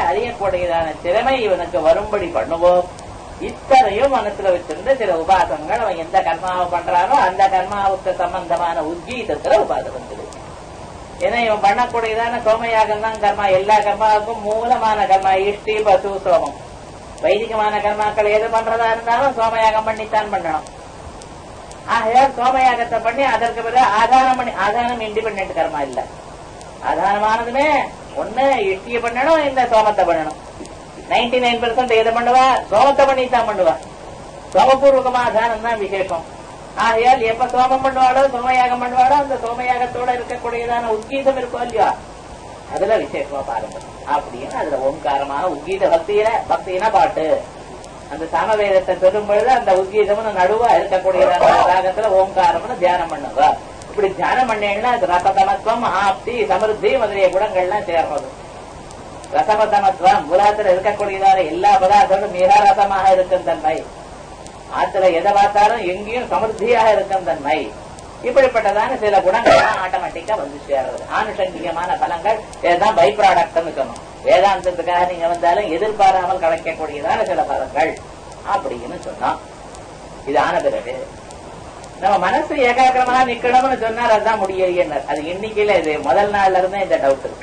அறியக்கூடியதான திறமை இவனுக்கு வரும்படி பண்ணுவோம் இத்தனையும் மனசுல வச்சிருந்து சில உபாசங்கள் அவன் எந்த கர்மாவை பண்றானோ அந்த கர்மாவுக்கு சம்பந்தமான உத்கீதத்துல உபாசனம் சொல்லு ஏன்னா இவன் பண்ணக்கூடியதான சோமயாகம் தான் கர்மா எல்லா கர்மாவுக்கும் மூலமான கர்மா இஷ்டி பசு சோமம் வைதிகமான கர்மாக்கள் எது பண்றதா இருந்தாலும் சோமயாகம் பண்ணித்தான் பண்ணணும் ஆகையால் சோமயாகத்தை பண்ணி அதற்கு பிறகு ஆதாரம் பண்ணி ஆதாரம் இண்டிபெண்ட் கர்மா இல்ல ஆதாரமானதுமே ஒண்ணு இஷ்டிய பண்ணணும் இல்ல சோமத்தை பண்ணணும் நைன்டி நைன் பெர்சென்ட் எதை பண்ணுவா சோமத்தை பண்ணித்தான் பண்ணுவா சோமபூர்வகமா ஆதாரம் தான் விசேஷம் ஆகையால் எப்ப சோமம் பண்ணுவாளோ சோமயாகம் பண்ணுவாளோ அந்த சோமயாகத்தோட இருக்கக்கூடியதான உத்கீதம் இருக்கும் இல்லையா அதுல விசேஷமா பாருங்க அப்படின்னு அதுல ஓங்காரமான உத்கீத பக்தியில பக்தினா பாட்டு அந்த சமவேதத்தை சொல்லும் பொழுது அந்த உத்கீதம்னு நடுவா இருக்கக்கூடியதான ராகத்துல ஓங்காரம்னு தியானம் பண்ணுவா இப்படி தியானம் பண்ணேன்னா அது ரசதமத்துவம் ஆப்தி சமிருத்தி முதலிய குணங்கள்லாம் சேர்றது ரசபதமத்துவம் உலகத்துல இருக்கக்கூடியதான எல்லா பதார்த்தங்களும் மிக ரசமாக இருக்கும் தன்மை ஆத்துல எதை பார்த்தாலும் எங்கேயும் சமிருத்தியாக இருக்கும் தன்மை இப்படிப்பட்டதான சில குணங்கள் ஆட்டோமேட்டிக்கா வந்து சேர்றது ஆனுஷங்கிகமான பலங்கள் இதுதான் பை ப்ராடக்ட்னு சொன்னோம் வேதாந்தத்துக்காக நீங்க வந்தாலும் எதிர்பாராமல் கிடைக்கக்கூடியதான சில பலங்கள் அப்படின்னு சொன்னோம் இது ஆன பிறகு நம்ம மனசு ஏகாகிரமாக நிக்கணும்னு சொன்னார் அதுதான் முடியலையேன்னார் அது எண்ணிக்கையில இது முதல் நாள்ல இருந்தே இந்த டவுட் இருக்கு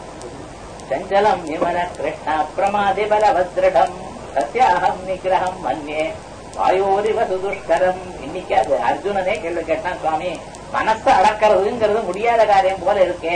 சஞ்சலம் விமல கிருஷ்ண பிரமாதி பலவத்ரிடம் சத்யாகம் நிகிரகம் மன்யே வாயோரிவ சுதுஷ்கரம் இன்னைக்கு அது அர்ஜுனனே கேள்வி கேட்டான் சுவாமி மனசை அடக்கிறதுங்கிறது முடியாத காரியம் போல இருக்கே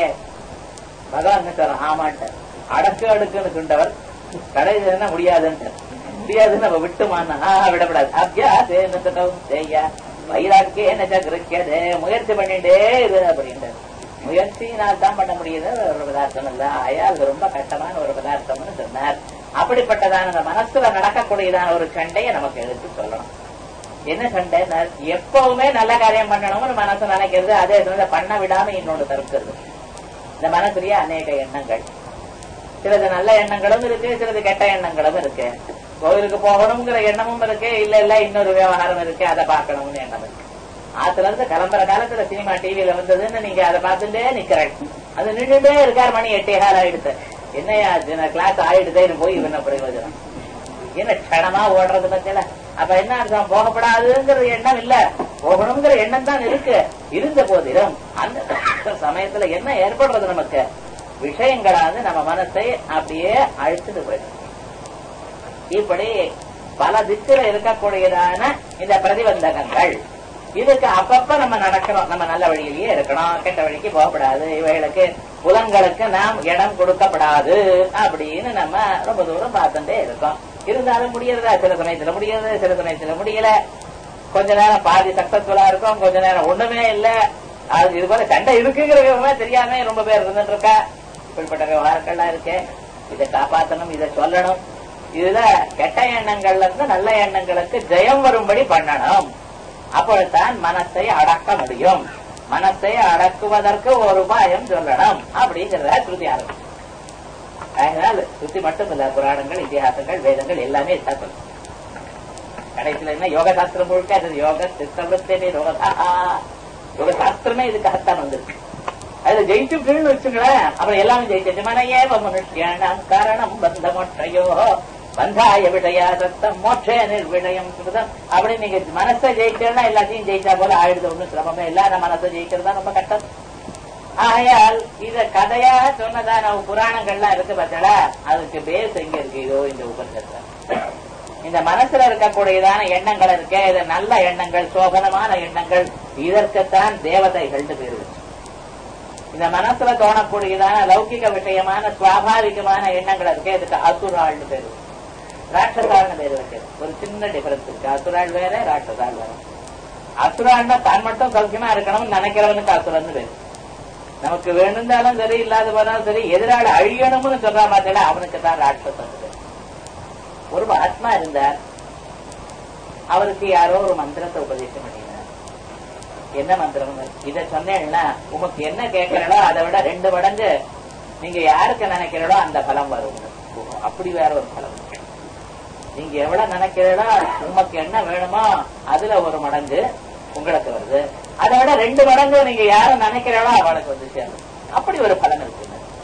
பகவான் சார் ஆமாட்டார் அடக்கு அடுக்குன்னு சொன்னவர் கடைசி என்ன முடியாதுன்ட்டு முடியாதுன்னு நம்ம விட்டுமான்னா ஆஹா, விடப்படாது அபியாசேனத்தம் செய்ய வைராக்கே என்ன கிருக்கியது முயற்சி பண்ணிட்டே இரு அப்படின்ட்டு முயற்சியினால் தான் பண்ண முடியுது ஒரு பதார்த்தம் இல்ல ஆயா அது ரொம்ப கஷ்டமான ஒரு பதார்த்தம்னு சொன்னார் அப்படிப்பட்டதான அந்த மனசுல நடக்கக்கூடியதான ஒரு சண்டையை நமக்கு எடுத்து சொல்லணும் என்ன சண்டை எப்பவுமே நல்ல காரியம் பண்ணணும்னு மனசு நினைக்கிறது அதே சமயம் பண்ண விடாம இன்னொன்று தடுக்கிறது இந்த மனசுலயே அநேக எண்ணங்கள் சிலது நல்ல எண்ணங்களும் இருக்கு சிலது கெட்ட எண்ணங்களும் இருக்கு கோவிலுக்கு போகணுங்கிற எண்ணமும் இருக்கு இல்ல இல்ல இன்னொரு விவகாரம் இருக்கு அதை பார்க்கணும்னு எண்ணம் இருக்கு ஆத்துல இருந்து கிளம்புற காலத்துல சினிமா டிவியில வந்ததுன்னு நீங்க அதை பார்த்துட்டே நிக்கிறேன் அது நின்றுட்டே இருக்கார் மணி எட்டே கால் ஆயிடுத்து என்னையா கிளாஸ் ஆயிடுதேன்னு போய் இவன பிரயோஜனம் என்ன க்ஷணமா ஓடுறது பத்தில அப்ப என்ன அர்த்தம் போகப்படாதுங்கிற எண்ணம் இல்ல போகணுங்கிற எண்ணம் தான் இருக்கு இருந்த போதிலும் அந்த சமயத்துல என்ன ஏற்படுறது நமக்கு விஷயங்களாவது நம்ம மனசை அப்படியே அழுத்துட்டு போயிடும் இப்படி பல திக்கில இருக்கக்கூடியதான இந்த பிரதிபந்தகங்கள் இதுக்கு அப்பப்ப நம்ம நடக்கிறோம் நம்ம நல்ல வழியிலேயே இருக்கணும் கெட்ட வழிக்கு போகப்படாது இவைகளுக்கு புலங்களுக்கு நாம் இடம் கொடுக்கப்படாது அப்படின்னு நம்ம ரொம்ப தூரம் பார்த்துட்டே இருக்கோம் இருந்தாலும் முடியறதா சில சமயத்துல முடியறது சில சமயத்துல முடியல கொஞ்ச நேரம் பாதி சக்சஸ்ஃபுல்லா இருக்கும் கொஞ்ச நேரம் ஒண்ணுமே இல்ல அது இது போல சண்டை இருக்குங்கிற விவரமே தெரியாம ரொம்ப பேர் இருந்துட்டு இருக்கா இப்படிப்பட்ட விவகாரங்கள்லாம் இருக்கு இதை காப்பாத்தணும் இதை சொல்லணும் இதுல கெட்ட எண்ணங்கள்ல இருந்து நல்ல எண்ணங்களுக்கு ஜெயம் வரும்படி பண்ணணும் அப்பொழுதுதான் மனசை அடக்க முடியும் மனசை அடக்குவதற்கு ஒரு உபாயம் சொல்லணும் அப்படிங்கிறத ஸ்ருதி ஆரம்பம் அதனால ஸ்ருதி மட்டும் இல்ல புராணங்கள் இதிகாசங்கள் வேதங்கள் எல்லாமே இதுதான் சொல்லும் கடைசியில என்ன யோக சாஸ்திரம் முழுக்க அது யோக சித்தவృత్తే யோகதா யோக சாஸ்திரமே இதுக்காகத்தான் வந்திருக்கு அதுல ஜெயிச்சுட்டுன்னு வச்சுங்களேன் அப்புறம் எல்லாமே ஜெயிச்சு மனையே மனுஷ்யானாம் காரணம் பந்த மொற்றையோ பந்தாய விடயா சத்தம் மோட்ச நிர்விடயம் சுதம் அப்படி நீங்க மனசை ஜெயிச்சா எல்லாத்தையும் ஜெயிச்சா போல ஆயிடுது ஒண்ணும் சிரமமே இல்ல அந்த மனசை ஜெயிக்கிறது ரொம்ப கஷ்டம் ஆகையால் இத கதையா சொன்னதான புராணங்கள்லாம் இருக்கு பார்த்தா அதுக்கு பேஸ் எங்க இருக்கு இதோ இந்த உபநிஷத்துல இந்த மனசுல இருக்கக்கூடியதான எண்ணங்கள் இருக்க இது நல்ல எண்ணங்கள் சோகனமான எண்ணங்கள் இதற்குத்தான் தேவதைகள்னு பேரு வச்சு. இந்த மனசுல தோணக்கூடியதான லௌகிக விஷயமான சுவாபாவிகமான எண்ணங்கள் இருக்கு இதுக்கு அசுராள்னு பேரு வச்சு. ராட்சசாள்னு பேரு வைக்கிறது ஒரு சின்ன டிஃபரன்ஸ் இருக்கு அசுராள் வேற ராட்சசாள் வேற அசுராள்னா தான் மட்டும் சௌக்கியமா இருக்கணும்னு நினைக்கிறவனுக்கு அசுரன்னு பேரு நமக்கு வேணுந்தாலும் சரி இல்லாத போனாலும் சரி எதிராளி அழியணும்னு சொல்ற மாதிரி அவனுக்கு தான் ராட்சசன் பேரு. ஒரு ஆத்மா இருந்தார் அவருக்கு யாரோ ஒரு மந்திரத்தை உபதேசம் பண்ணினார் என்ன மந்திரம் இத சொன்னேன்னா உமக்கு என்ன கேட்கிறளோ அதை விட ரெண்டு மடங்கு நீங்க யாருக்கு நினைக்கிறீங்களோ அந்த பலம் வரும் ஓ, அப்படி வேற ஒரு பலம் இருக்கு. நீங்க எவ்வளவு நினைக்கிறீங்களோ உமக்கு என்ன வேணுமோ அதுல ஒரு மடங்கு உங்களுக்கு வருது அதை விட ரெண்டு மடங்கு நீங்க யாரும் நினைக்கிறீங்களோ அவளுக்கு வந்து சேரும் அப்படி ஒரு பலன் இருக்கு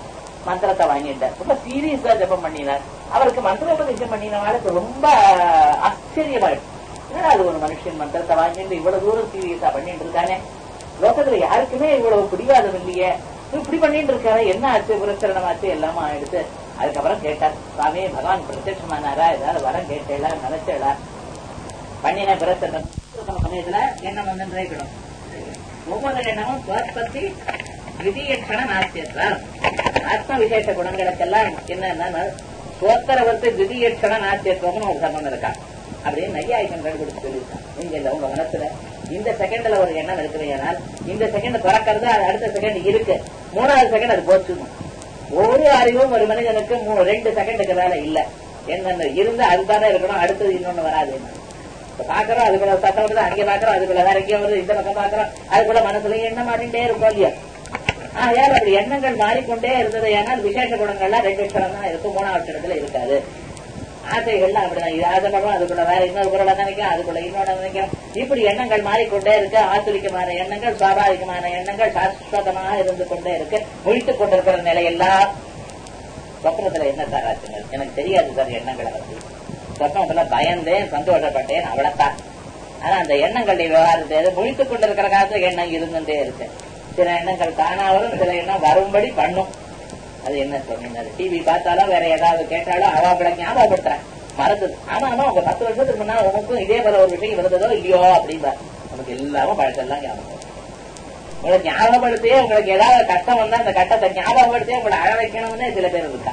மந்திரத்தை வாங்கிட்டார் ரொம்ப சீரியஸா ஜபம் பண்ணினார் அவருக்கு மந்திரோபதேசம் பண்ணினவாளுக்கு ரொம்ப ஆச்சரியமாயிடுச்சு என்னடா அது ஒரு மனுஷன் மந்திரத்தை வாங்கிட்டு இவ்வளவு தூரம் சீரியஸா பண்ணிட்டு இருக்கானே லோகத்துல யாருக்குமே இவ்வளவு பிடிவாதம் இல்லையே இப்படி பண்ணிட்டு இருக்காரு என்ன ஆச்சு புரஸ்கரணமாச்சு எல்லாமே ஆயிடுச்சு அதுக்கப்புறம் கேட்டார் சுவாமி பகவான் பிரத்யட்சமானாரா ஏதாவது வரம் கேட்டேளா நினைச்சேளா பண்ணின பிரசனம் சமயத்துல எண்ணம் வந்து நினைக்கணும் ஒவ்வொரு எண்ணமும் ஸ்வஸ்பத்தி விதியட்சண நாஸ்தியத்வம் ஆத்ம விசேஷ குணங்களுக்கெல்லாம் என்னன்னா சோத்தரவர்த்து திடீயட்சண நாஸ்தியத்துவம்னு ஒரு சம்பந்தம் இருக்கா அப்படின்னு நையாயிக்கம் கண்டுபிடிச்சு சொல்லியிருக்கான் நீங்க இல்ல உங்க மனசுல இந்த செகண்ட்ல ஒரு எண்ணம் இருக்குதுனால் இந்த செகண்ட் திறக்கிறது அது அடுத்த செகண்ட் இருக்கு மூணாவது செகண்ட் அது போச்சுணும் ஒரு அறிவும் ஒரு மனிதனுக்கு மூ- ரெண்டு செகண்டுக்கு மேல இல்ல என்னென்ன இருந்தா அதுதானே இருக்கணும் அடுத்தது இன்னொன்னு வராது இப்ப பாக்குறோம் அதுக்குள்ள சத்தம் வருது அங்கே பாக்குறோம் அதுக்குள்ள வேற எங்கேயோ வருது இந்த பக்கம் பாக்குறோம் அதுக்குள்ள மனசுல என்ன மாட்டிகிட்டே இருக்கும் இல்லையா ஆகையால் அப்படி எண்ணங்கள் மாறிக்கொண்டே இருந்தது ஏன்னால் விசேஷ குணங்கள்லாம் ரெண்டு அக்ஷரம் தான் இருக்கும் மூணாவது அக்ஷரத்துல இருக்காது ஆசைகள்லாம் அப்படிதான் இது அதை பண்ணுவோம் அதுக்குள்ள வேற இன்னொரு பொருளை நினைக்கும் அதுக்குள்ள இன்னொரு நினைக்கும் இப்படி எண்ணங்கள் மாறிக்கொண்டே இருக்கு ஆசுரிக்கமான எண்ணங்கள் சுவாபாவிகமான எண்ணங்கள் சாஸ்வதமாக இருந்து கொண்டே இருக்கு முழித்துக் கொண்டிருக்கிற நிலையெல்லாம் சொப்னத்துல என்ன சார் ஆச்சுங்க எனக்கு தெரியாது சார் எண்ணங்களை பத்தி சொப்னத்துல பயந்தேன் சந்தோஷப்பட்டேன் அவ்வளவுதான் ஆனா அந்த எண்ணங்களுடைய விவகாரத்தை முழித்துக் கொண்டிருக்கிற காலத்துல எண்ணம் இருந்துட்டே இருக்கு சில எண்ணங்கள் தானா வரும் சில எண்ணம் வரும்படி பண்ணும் அது என்ன சொன்னீங்க டிவி பார்த்தாலும் வேற ஏதாவது கேட்டாலும் அவாப்பட ஞாபகப்படுத்துறேன் மறந்தது ஆமா ஆமா உங்க பத்து வருஷத்துக்கு முன்னா உனக்கும் இதே போல ஒரு விஷயம் இருந்ததோ இல்லையோ அப்படின்பா நமக்கு எல்லாமே பழசெல்லாம் ஞாபகம் வரும். உங்களை ஞாபகப்படுத்தியே உங்களுக்கு ஏதாவது கஷ்டம் வந்தா அந்த கட்டத்தை ஞாபகப்படுத்தியே உங்களை அழ வைக்கணும்னு சில பேர் இருக்கா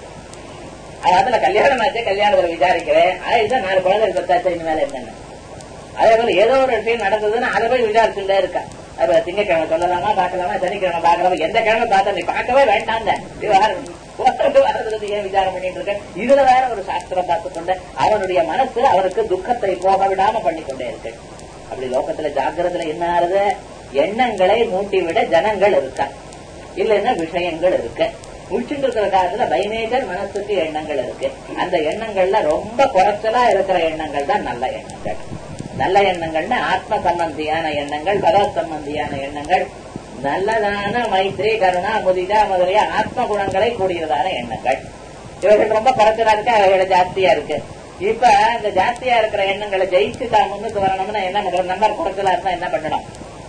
அது அதுல கல்யாணம் ஆச்சு கல்யாணத்துல விசாரிக்கிறேன் ஆயிடுச்சா நாலு குழந்தை பத்தாச்சு இனிமேல என்னன்னு அதே போல ஏதோ ஒரு விஷயம் நடந்ததுன்னா அதை போய் விசாரிச்சுட்டே இருக்கா அப்ப திங்கக்கிழமை சொல்லலாமா பார்க்கலாமா சனிக்கிழமை பார்க்கலாமா எந்த கிழமை பார்த்தா நீ பார்க்கவே வேண்டாம் விவகாரம் வரதுக்கு ஏன் விசாரம் பண்ணிட்டு இருக்க இதுல வேற ஒரு சாஸ்திரம் பார்த்து கொண்டு அவனுடைய மனசு அவருக்கு துக்கத்தை போக விடாம பண்ணி கொண்டே இருக்கு அப்படி லோகத்துல ஜாக்கிரத்துல என்ன ஆறுது எண்ணங்களை மூட்டிவிட ஜனங்கள் இருக்கா இல்லைன்னா விஷயங்கள் இருக்கு முடிச்சுட்டு இருக்கிற காலத்துல பைமேஜர் மனசுக்கு எண்ணங்கள் இருக்கு அந்த எண்ணங்கள்ல ரொம்ப குறைச்சலா இருக்கிற எண்ணங்கள் தான் நல்ல எண்ணங்கள் நல்ல எண்ணங்கள்னா ஆத்ம சம்பந்தியான எண்ணங்கள் பகவத் சம்பந்தியான எண்ணங்கள் நல்லதான மைத்ரி கருணா முதிதா முதலிய ஆத்ம குணங்களை கூடியதான எண்ணங்கள் இவைகள் ரொம்ப குறைச்சலா இருக்கு அவைகளை ஜாஸ்தியா இருக்கு இப்ப இந்த ஜாஸ்தியா இருக்கிற எண்ணங்களை ஜெயிச்சு தான் முன்னுக்கு வரணும்னா என்ன பண்றோம் நம்பர் குறைச்சலா இருந்தா என்ன பண்ணணும்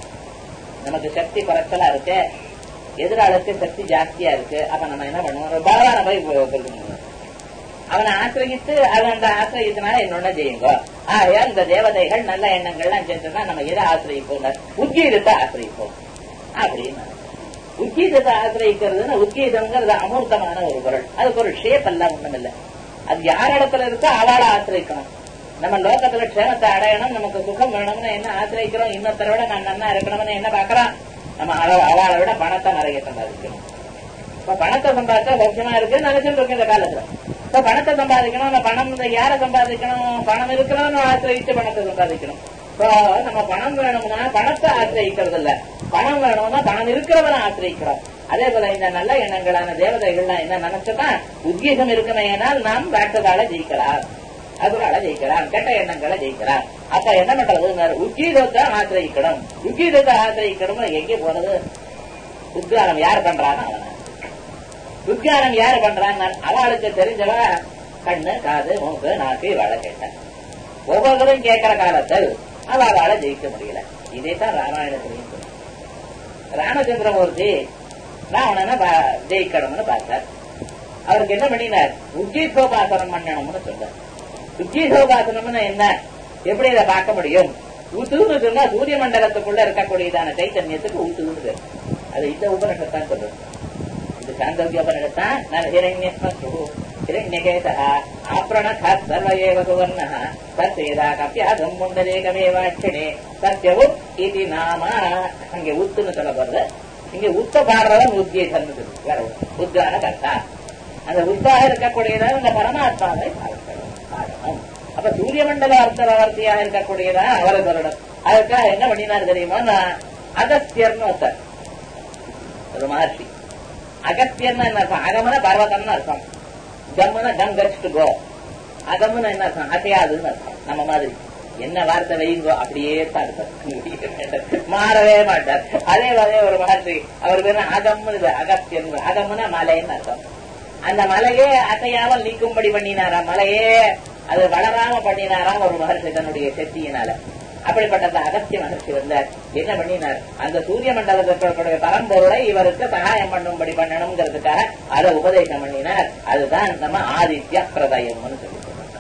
நமக்கு சக்தி குறைச்சலா இருக்கு எதிராளுக்கு சக்தி ஜாஸ்தியா இருக்கு அப்ப நம்ம என்ன பண்ணுவோம் ஒரு பகவான போய் கொடுக்கணும். அவனை ஆசிரியத்து அவன் அந்த ஆசிரியத்தினால என்னொன்ன செய்யுங்க ஆகையால் இந்த தேவதைகள் நல்ல எண்ணங்கள்லாம் செஞ்சோம்னா நம்ம எதை ஆசிரியப்போம் உத்கீதத்தை ஆசிரியப்போம் அப்படின்னு உத்கீதத்தை ஆசிரியக்கிறதுன்னா உத்கீதம்ங்கிறது அமூர்த்தமான ஒரு பொருள் அதுக்கு ஒரு ஷேப் எல்லாம் ஒண்ணும் இல்லை அது யார் இடத்துல இருக்கோ அவளை ஆசிரியக்கணும் நம்ம லோகத்துல க்ஷேமத்தை அடையணும் நமக்கு சுகம் வேணும்னு என்ன ஆசிரியக்கிறோம் இன்னொருத்தரை விட நான் நன்னா இருக்கணும்னு என்ன பாக்குறோம் நம்ம அள- அவளை விட பணத்தை நிறைய சம்பாதிக்கணும் இப்ப பணத்தை சம்பாதிச்சா சௌக்கியமா இருக்கு நினைச்சிட்டு இருக்கு இந்த காலத்துல இப்ப பணத்தை சம்பாதிக்கணும் அந்த பணம் இந்த யாரை சம்பாதிக்கணும் பணம் இருக்கிறவங்க ஆசிரியச்சு பணத்தை சம்பாதிக்கணும் இப்போ நம்ம பணம் வேணும்னா பணத்தை ஆசிரியக்கிறது இல்ல பணம் வேணும்னா பணம் இருக்கிறவனை ஆசிரியக்கிறோம் அதே போல இந்த நல்ல எண்ணங்களான தேவதைகள்லாம் என்ன நினைச்சோம்னா உத்கீதம் இருக்குமையினால் நாம் வேட்டதால ஜெயிக்கலாம் அதுனால ஜெயிக்கலாம் கெட்ட எண்ணங்களை ஜெயிக்கலாம் அப்ப என்ன பண்றது உத்கீதத்தை ஆசிரியக்கணும் உத்கீதத்தை ஆசிரியக்கணும் எங்கே போறது உத்காரம் யார் பண்றான்னு அவன விஞ்ஞானம் யாரு பண்றாங்க அவளுக்கு தெரிஞ்சவ கண்ணு காது மூக்கு நாக்கு இவாள கேட்டான் ஒவ்வொருத்தரும் கேட்கிற காலத்தில் அவளால ஜெயிக்க முடியல இதைத்தான் ராமாயணத்திலையும் சொன்னார். ராமச்சந்திரமூர்த்தி ராவணனை பா- ஜெயிக்கணும்னு பார்த்தார் அவருக்கு என்ன பண்ணினார் உஜ்ஜீசோபாசனம் பண்ணணும்னு சொன்னார் உஜ்ஜீசோபாசனம்னு என்ன எப்படி இதை பார்க்க முடியும் உத்துன்னு சொன்னா சூரிய மண்டலத்துக்குள்ள இருக்கக்கூடியதான சைத்தன்யத்துக்கு உத்துன்னு பேரு. அது இந்த உபனிஷத்தான் சொல்றது இது சாந்தோக்கியோபனிடத்தான் நான் ஹிரண்யஸ்மஸ்ரு ஹிரண்யகேதः ஆப்ரணः சர்வ ஏவ சுவர்ணः தத்வேதா கப்பியாகம் முண்டதேகமேவாட்சிணே சத்யவு இது நாம அங்கே உத்துன்னு சொல்ல போறது இங்க உத்த பாடுறவன் உத்தியேசன் வேற ஒண்ணு. உத்தான கர்த்தா அந்த உத்தாக இருக்கக்கூடியதான் இந்த பரமாத்மாவை பார்க்கணும் பாடணும் அப்ப சூரிய மண்டல அர்த்தவர்த்தியாக இருக்கக்கூடியதான் அவரை சொல்லணும் அதுக்காக என்ன பண்ணினார் தெரியுமா நான் அகஸ்தியர்னு ஒருத்தர் ஒரு மகர்ஷி அகத்தியம்னா என்ன அர்த்தம் அகமன பர்வதம்னு அர்த்தம் கம்முன கம் கட்ஸ் டு கோ அகம்னு என்ன அர்த்தம் அசையாதுன்னு அர்த்தம் நம்ம மாதிரி என்ன வார்த்தை வைங்கோ அப்படியே தான் இருப்பார். மாறவே மாட்டார் அதே மாதிரி ஒரு மகர்ஷி அவர் பேரு அகம்னு பேர். அகஸ்தியன் அகம்னா மலைன்னு அர்த்தம் அந்த மலையே அசையாமல் நீக்கும்படி பண்ணினாராம் மலையே அது வளராம பண்ணினாராம் ஒரு மகர்ஷி தன்னுடைய சக்தியினால அப்படிப்பட்ட அந்த அகஸ்திய மகர்ஷி வந்தார் என்ன பண்ணினார் அந்த சூரிய மண்டலத்திற்குடைய பரம்பொருளை இவருக்கு சகாயம் பண்ணும்படி பண்ணணுங்கிறதுக்காக அதை உபதேசம் பண்ணினார் அதுதான் நம்ம ஆதித்ய பிரதயம்னு சொல்லி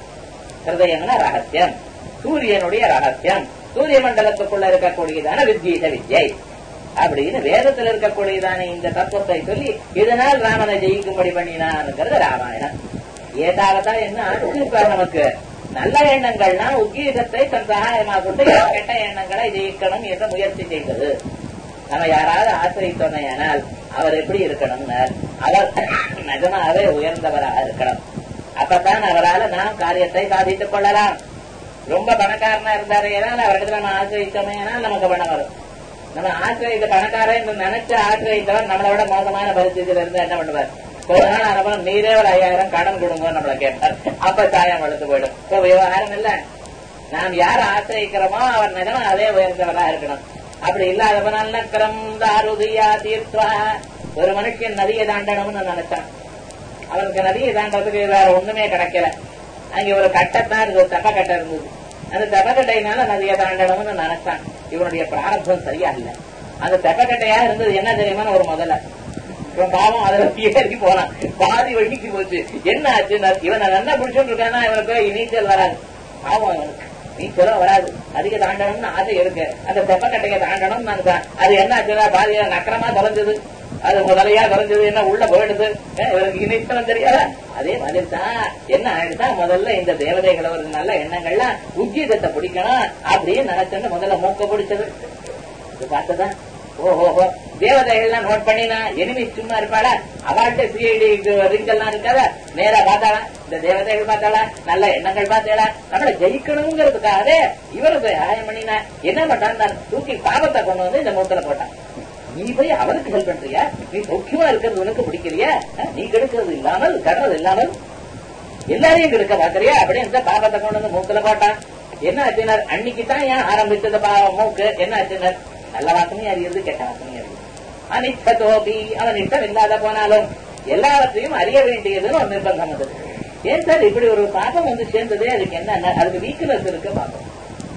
ஹிருதயம்னா ரகசியம் சூரியனுடைய ரகசியம் சூரிய மண்டலத்துக்குள்ள இருக்கக்கூடியதான வித்யீத வித்யை அப்படின்னு வேதத்தில் இருக்கக்கூடியதான இந்த தத்துவத்தை சொல்லி இதனால் ராமனை ஜெயிக்கும்படி பண்ணினான்ங்கிறது ராமாயணம் ஏதாவதா என்ன ஆச்சு நமக்கு நல்ல எண்ணங்கள்னா உத்கீதத்தை தன் சகாயமாக கொண்டு கெட்ட எண்ணங்களை ஜெயிக்கணும் என்ற முயற்சி செய்தது நம்ம யாராவது ஆசிரியத்தோமையானால் அவர் எப்படி இருக்கணும்னு அவர் நிஜமாவே உயர்ந்தவராக இருக்கணும் அப்பதான் அவரால் நாம் காரியத்தை சாதித்துக் கொள்ளலாம் ரொம்ப பணக்காரனா இருந்தாரு ஏனால் அவரிடத்துல நம்ம ஆசிரியத்தோமையானால் நமக்கு பணம் வரும் நம்ம ஆசிரியத்த பணக்காரன் என்று நினைச்சு ஆசிரியத்தவன் நம்மளை விட மோசமான பரிస్థితిயில இருந்து என்ன பண்ணுவார் ஒரு நாள் அனுபவம் நீரே ஒரு ஐயாயிரம் கடன் கொடுங்க நம்மளை கேட்பார் அப்ப சாயம் வளர்த்து போயிடும் இப்போ விவகாரம் இல்ல நாம் யார் ஆசிரியிக்கிறோமோ அவர் நிஜமா அதே உயர்ந்தவரா இருக்கணும் அப்படி இல்லாதவனால கிரம் தாருதியா தீர்த்வா ஒரு மனுஷன் நதியை தாண்டணும்னு நினைச்சான் அவனுக்கு நதியை தாண்டறதுக்கு வேற ஒண்ணுமே கிடைக்கல அங்க ஒரு கட்டத்தான் இருக்கு தப்ப கட்டை இருந்தது அந்த தப்பக்கட்டையினால நதியை தாண்டணும்னு நினைச்சான் இவனுடைய பிராரத்தம் சரியா இல்ல அந்த தப்பக்கட்டையா இருந்தது என்ன தெரியுமா ஒரு முதல்ல இவன் பாவம் அதுல ஏறி போனான் பாதி வழிக்கு போச்சு என்ன ஆச்சு இவனை நல்லா பிடிச்சுட்டு இருக்கானா இவனுக்கு நீச்சல் வராது பாவம் இவனுக்கு நீச்சலும் வராது அதிக தாண்டணும்னு ஆசை இருக்கு அந்த தெப்பக்கட்டையை தாண்டணும்னு நினைச்சான் அது என்ன ஆச்சுன்னா பாதியில நக்கரமா தொலைஞ்சது அது முதலையா தொலைஞ்சது என்ன உள்ள போயிடுது இவருக்கு நீச்சலும் தெரியாத அதே மாதிரி தான் என்ன ஆயிடுச்சா முதல்ல இந்த தேவதைகளை ஒரு நல்ல எண்ணங்கள்லாம் உஜ்ஜீதத்தை பிடிக்கணும் அப்படின்னு நினைச்சுன்னு முதல்ல மூக்க பிடிச்சது இது பார்த்ததான் ஓஹோஹோ தேவதைகள்லாம் நோட் பண்ணினா எனிமி சும்மா இருப்பாளா அவள்கிட்ட சிஐடி ரிங்கெல்லாம் இருக்காதா நேரா பார்த்தாளா இந்த தேவதைகள் பார்த்தாளா நல்ல எண்ணங்கள் பார்த்தாளா நம்மள ஜெயிக்கணுங்கிறதுக்காகவே இவருக்கு ஆயம் பண்ணினா என்ன பண்ணான் தூக்கி பாவத்தை கொண்டு வந்து இந்த மூத்துல போட்டான் நீ போய் அவனுக்கு ஹெல்ப் பண்றியா நீ சௌக்கியமா இருக்கிறது உனக்கு பிடிக்கலையா நீ கெடுக்கிறது இல்லாமல் கடுறது இல்லாமல் எல்லாரையும் கெடுக்க பாக்குறியா அப்படின்னு இந்த பாவத்தை கொண்டு வந்து மூக்குல போட்டான் என்ன ஆச்சுனர் அன்னைக்கு தான் ஏன் ஆரம்பிச்சது மூக்கு என்ன ஆச்சுனர் நல்ல வாசனையும் அறியுது கெட்ட வாசனையும் அறியுது அனிச்சதோபி அவன் இஷ்டம் இல்லாத போனாலும் எல்லாவற்றையும் அறிய வேண்டியதுன்னு ஒரு நிர்பந்தம் வந்தது ஏன் சார் இப்படி ஒரு பாபம் வந்து சேர்ந்ததே அதுக்கு என்ன அதுக்கு வீக்னஸ் இருக்கு பாபம்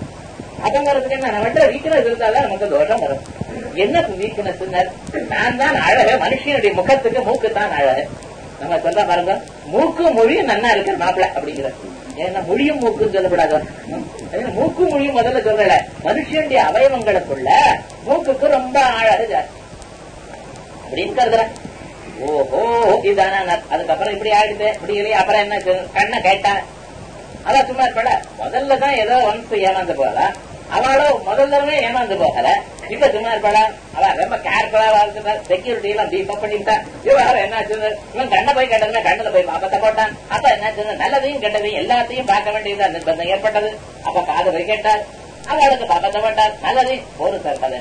பாபம் வர்றதுக்கு என்ன நம்மகிட்ட வீக்னஸ் இருந்தாதான் நமக்கு தோஷம் வரும் என்ன வீக்னஸ் நான் தான் அழகு மனுஷனுடைய முகத்துக்கு மூக்கு தான் அழகு நம்ம சொல்ற பாருங்க மூக்கு மொழியும் நன்னா இருக்கு மாப்பிள்ள அப்படிங்கிற ஏன்னா மொழியும் மூக்குன்னு சொல்லக்கூடாது மூக்கு மொழியும் முதல்ல சொல்லல மனுஷனுடைய அவயவங்களுக்குள்ள மூக்குக்கு ரொம்ப அழகு ஜாஸ்தி அப்படின்னு கருதுறேன் ஓஹோ இதானா அதுக்கப்புறம் இப்படி ஆயிடுது இப்படி இல்லையா அப்புறம் என்ன கண்ணை கேட்டா அதான் சும்மா இருப்பட முதல்ல தான் ஏதோ ஒன்ஸ் ஏமாந்து போகல அவளும் முதல்ல ஏமாந்து போகல இப்ப சும்மா இருப்பாளா அவ ரொம்ப கேர்ஃபுல்லா வாழ்க்கை செக்யூரிட்டி எல்லாம் டீப்பா பண்ணிட்டா இவன் என்னாச்சு இவன் கண்ணை போய் கண்டதுன்னா கண்ணுல போய் பாப்பத்தை போட்டான் அப்ப என்னாச்சு நல்லதையும் கெட்டதையும் எல்லாத்தையும் பார்க்க வேண்டியது நிர்பந்தம் ஏற்பட்டது அப்ப காது போய் கேட்டார் அவளுக்கு பாப்பத்தை போட்டார் நல்லதையும் ஒரு சார் கதை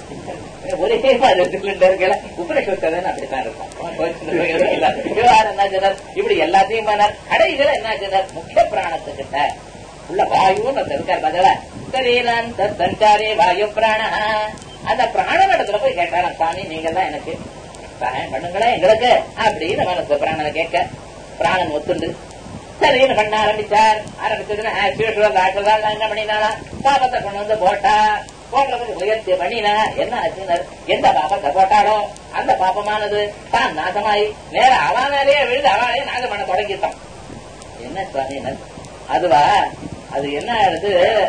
ஒரே இருக்கல உபநிஷத்துன்னு அப்படித்தான் இருக்கும் இப்படி எல்லாத்தையும் பண்ணார் கடைசியில என்ன முக்கிய பிராணத்துக்கிட்ட உள்ள வாயுன்னு இருக்கார் பதில சரீராந்த சஞ்சாரி வாயு பிராண அந்த பிராணம் இடத்துல போய் கேட்டாராம் சாமி நீங்க தான் எனக்கு சகாயம் பண்ணுங்களேன் எங்களுக்கு அப்படின்னு மனசு பிராணனை கேட்க பிராணன் ஒத்துண்டு சரின்னு பண்ண ஆரம்பிச்சார் ஆரம்பிச்சதுன்னா ஆஸ் யூஷுவல் டாக்டர் தான் என்ன பண்ணினாலா பாபத்தை கொண்டு வந்து போட்டா போடுறதுக்கு முயற்சி பண்ணினா என்ன ஆச்சுனர் எந்த பாபத்தை போட்டாலோ அந்த பாபமானது தான் நாசமாயி நேர அவனாலேயே விழுது அவனாலே நாசம் பண்ண தொடங்கிட்டான் என்ன சுவாமினர் அதுவா அது என்ன ஆயிடுது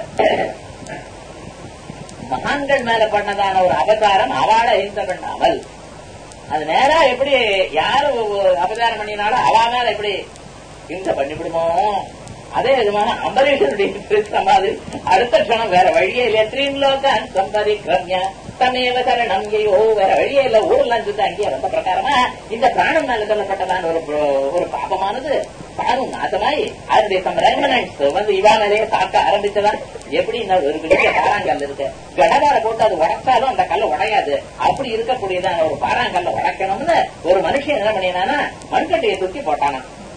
மகான்கள் மேல பண்ணதான ஒரு அபசாரம் அவளை ஹிம்சை பண்ணாமல் அது நேரா எப்படி யாரு அபசாரம் பண்ணினாலும் அவ மேல எப்படி ஹிம்சை பண்ணிவிடுமோ அதே விதமான அம்பரீஷனுடைய இருக்கிற மாதிரி அடுத்த க்ஷணம் வேற வழியே இல்லையா த்ரீன்லோகான் சம்பரி கிரம்யா தமேவ சரணம் ஐயோ வேற வழியே இல்ல ஊர்லாம் சுத்த அங்கேயே வந்த பிரகாரமா இந்த பிராணம் மேல சொல்லப்பட்டதான ஒரு ஒரு பாபமானது தானும் நாசமாய் அதனுடைய சம் ரெமனன்ஸ் வந்து இவா மேலேயே தாக்க ஆரம்பிச்சதான் எப்படி ஒரு பெரிய பாறாங்கல் இருக்கு கடகார போட்டு அது உடைச்சாலும் அந்த கல்ல உடையாது அப்படி இருக்கக்கூடியதான ஒரு பாறாங்கல்ல உடைக்கணும்னு ஒரு மனுஷன் என்ன பண்ணினானா மண்கட்டையை தூக்கி போட்டானா என்ன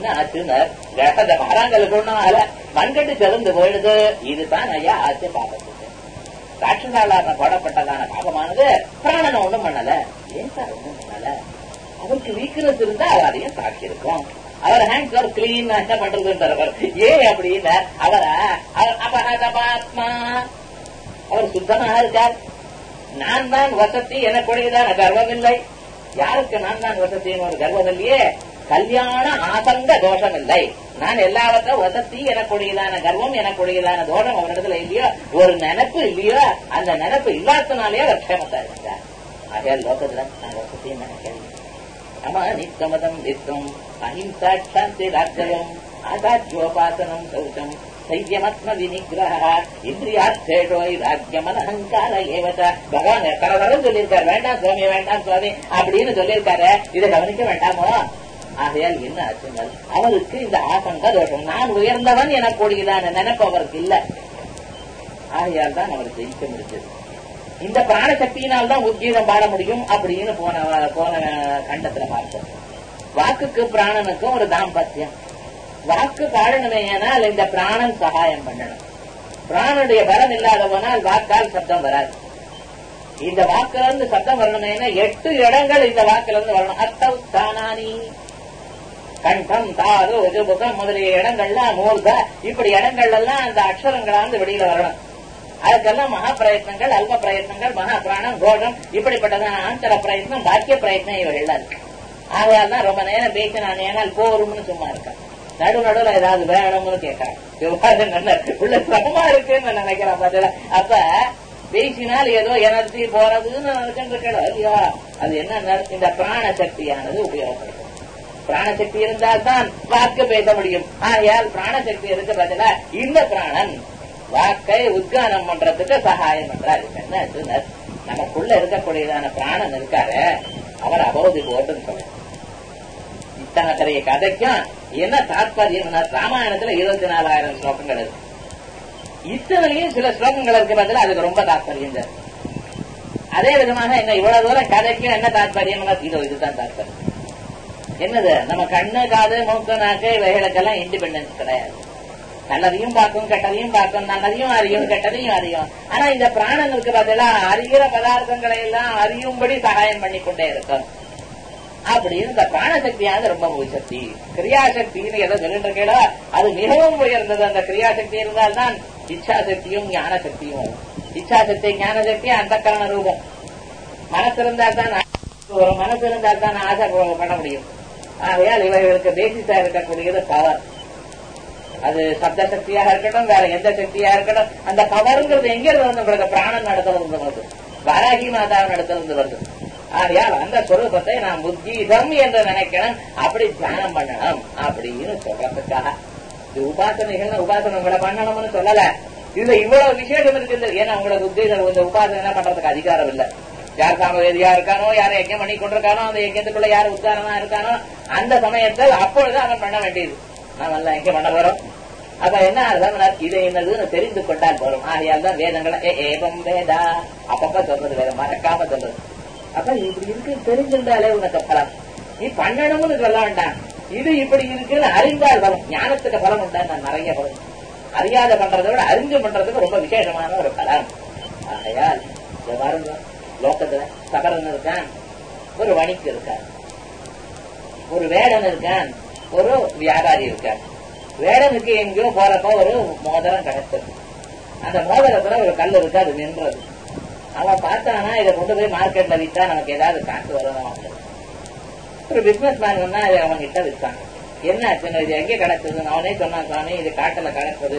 என்ன ஆச்சுன்னு கட்டத மகாராங்களுக்கு ஒண்ணும் ஆல மண்கட்டு செலுந்து போயிடுது இதுதான் ஐயா ஆச்சு பாபத்துக்கு ராட்சசாலான போடப்பட்டதான பாபமானது பிராணனை ஒண்ணும் பண்ணல ஏன் சார் ஒண்ணும் பண்ணல அவருக்கு வீக்னஸ் இருந்தா அவர் அதையும் சாட்சி இருக்கும் அவர் ஹேண்ட்ஸ் அவர் கிளீன் என்ன பண்றதுன்றவர் ஏன் அப்படின்னு அவரை அவர் அபகதபாத்மா அவர் சுத்தமாக இருக்கார் நான் தான் வசதி எனக்குடையதான கர்வம் இல்லை யாருக்கு நான் தான் வசதின்னு ஒரு கர்வம் இல்லையே கல்யாண ஆசங்க தோஷம் இல்லை நான் எல்லாவற்றும் வசதி எனக்குடையதான கர்வம் எனக்குடையதான தோஷம் அவரிடத்துல இல்லையோ ஒரு நினைப்பு இல்லையோ அந்த நினைப்பு இல்லாதனாலே அவர் க்ஷேமத்தா இருந்தார் ஆகையால் லோகத்துல நான் வசதின்னு நினைக்கிறேன் ஆமா நித்தமதம் நித்தம் அஹிம்சா சாந்தி ராஜ்யம் ஆதாஜ்யோபாசனம் சௌச்சம் சையமத்ம வினிகிரக இந்திரியார்த்தேஷோ ராஜ்யம் அனஹங்கார ஏவத பகவான் கடவுளும் சொல்லியிருக்காரு வேண்டாம் சுவாமி வேண்டாம் சுவாமி அப்படின்னு சொல்லியிருக்காரு இதை கவனிக்க வேண்டாமோ ஆகையால் என்ன ஆச்சுங்கள் அவருக்கு இந்த ஆசங்க தோஷம் நான் உயர்ந்தவன் எனக்கூடியதான நினைப்பு அவருக்கு இல்ல ஆகையால் தான் அவர் ஜெயிக்க முடிஞ்சது இந்த பிராணசக்தியினால் தான் உத்கீதம் பாட முடியும் அப்படின்னு போன போன கண்டத்துல பார்த்தோம் வாக்குக்கு பிராணனுக்கும் ஒரு தாம்பத்தியம் வாக்கு பாடணுமேனால் இந்த பிராணன் சகாயம் பண்ணணும் பிராணனுடைய பலம் இல்லாதவனால் வாக்கால் சப்தம் வராது இந்த வாக்குல இருந்து சப்தம் வரணுமேனா எட்டு இடங்கள் இந்த வாக்குல இருந்து வரணும் அத்தவ் தானானி கண்டம் தாது உஜுமுகம் முதலிய இடங்கள்லாம் மூர்த இப்படி இடங்கள் எல்லாம் அந்த அக்ஷரங்களாந்து வெளியில வரணும் அதுக்கெல்லாம் மகா பிரயத்னங்கள் அல்ப பிரயத்னங்கள் மகா பிராணம் கோஷம் இப்படிப்பட்டதான ஆந்தர பிரயத்னம் பாக்கிய பிரயத்னம் இவைகள் இருக்கு ஆகையால் தான் ரொம்ப நேரம் பேசினான் ஏனால் போரும்னு சும்மா இருக்கேன் நடு நடுவுல ஏதாவது வேணும்னு கேட்கறேன் உள்ள சிரமமா இருக்குன்னு நினைக்கிறேன் பாத்தீங்களா அப்ப பேசினால் ஏதோ எனர்ஜி போறதுன்னு நினைச்சுட்டு இல்லையா அது என்ன இந்த பிராண சக்தியானது உபயோகப்படுத்தும் பிராணசக்தி இருந்தால் தான் வாக்கு பேச முடியும் ஆகையால் பிராணசக்தி இருக்க பதிலா இந்த பிராணன் வாக்கை உத்கானம் பண்றதுக்கு சகாயம் பண்றாரு என்ன நமக்குள்ள இருக்கக்கூடியதான பிராணன் இருக்காரு அவர் அபோதி போட்டுன்னு சொல்ல இத்தனை பெரிய கதைக்கும் என்ன தாத்பரியம் ராமாயணத்துல இருபத்தி நாலாயிரம் ஸ்லோகங்கள் இருக்கு இத்தனையும் சில ஸ்லோகங்கள் இருக்கு பதில் அதுக்கு ரொம்ப தாத்பரியம் அதே விதமாக என்ன இவ்வளவு தூரம் கதைக்கும் என்ன தாத்பரியம் இதோ இதுதான் தாத்பரியம் என்னது நம்ம கண்ணு காது மூக்கு நாக்கு இவைகளுக்கெல்லாம் இண்டிபெண்டன்ஸ் கிடையாது நல்லதையும் பார்க்கும் கெட்டதையும் பார்க்கும் நல்லதையும் அறியும் கெட்டதையும் அறியும் ஆனா இந்த பிராணனுக்கு பதிலா அறிகிற பதார்த்தங்களை எல்லாம் அறியும்படி சகாயம் பண்ணி கொண்டே இருக்கும் அப்படின்னு இந்த பிராணசக்தியானது ரொம்ப உயர்த்தி கிரியாசக்தின்னு எதை சொல்லிட்டு இருக்கீங்களோ அது மிகவும் உயர்ந்தது அந்த கிரியாசக்தி இருந்தால்தான் இச்சாசக்தியும் ஞான சக்தியும் வரும் இச்சாசக்தி ஞான சக்தி அந்த கரண ரூபம் மனசு இருந்தால் தான் ஒரு மனசு இருந்தால் தான் ஆசை பண்ண முடியும் ஆகையால் இவர்களுக்கு பேசிஸா இருக்கக்கூடியது பவர் அது சப்த சக்தியாக இருக்கட்டும் வேற எந்த சக்தியா இருக்கட்டும் அந்த பவருங்கிறது எங்க இருந்து வந்து உங்களுக்கு பிராணன் நடத்துல இருந்து வருது வாராகி மாதாவின் இடத்துல இருந்து வருது ஆகையால் அந்த ஸ்வரூபத்தை நாம் உத்கீதம் என்று நினைக்கணும் அப்படி தியானம் பண்ணணும் அப்படின்னு சொல்றதுக்காக இது உபாசனைகள் உபாசனை உங்களை பண்ணணும்னு சொல்லல இதுல இவ்வளவு விசேஷம் இருக்குது ஏன்னா உங்களுக்கு உத்கீதம் இந்த உபாசனை பண்றதுக்கு அதிகாரம் இல்லை யார் சாமவேதியா இருக்கானோ யாரை யஜ்யம் பண்ணி கொண்டிருக்கானோ அந்த யஜ்யத்துக்குள்ள யார் உத்தாரணமா இருக்கானோ அந்த சமயத்தில் அப்பொழுது அவன் பண்ண வேண்டியது நாம் எல்லாம் எங்க பண்ண போறோம் அப்ப என்ன அர்த்தம் இது என்னதுன்னு தெரிந்து கொண்டால் போறோம் ஆகையால் தான் வேதங்களை ஏவம் வேதா அப்பப்ப சொல்றது வேற மறக்காம சொல்றது அப்ப இப்படி இருக்கு தெரிஞ்சிருந்தாலே உனக்கு பலம் நீ பண்ணணும்னு சொல்ல வேண்டாம் இது இப்படி இருக்குன்னு அறிந்தால் பலம் ஞானத்துக்கு பலம் உண்டா நான் நிறைய பலம் அறியாத பண்றதை விட அறிஞ்சு பண்றதுக்கு ரொம்ப விசேஷமான ஒரு பலம் ஆகையால் இதை பாருங்க லோக்கத்துல சகரன் இருக்கான் ஒரு வணிக்கு இருக்கான் ஒரு வேடன் இருக்கான் ஒரு வியாபாரி இருக்கான் வேடனுக்கு எங்கேயோ போறப்ப ஒரு மோதிரம் கிடைச்சது அந்த மோதிரத்துல ஒரு கல் இருக்கு அது நின்றது அவன் பார்த்தானா இதை கொண்டு போய் மார்க்கெட்ல வித்தா நமக்கு ஏதாவது காசு வரும் ஒரு பிசினஸ் மேன் வந்தா இதை அவன் கிட்ட விற்றாங்க என்ன ஆச்சுன்னு இது எங்க கிடைச்சதுன்னு அவனே சொன்னான் சாமி இது காட்டுல கிடைச்சது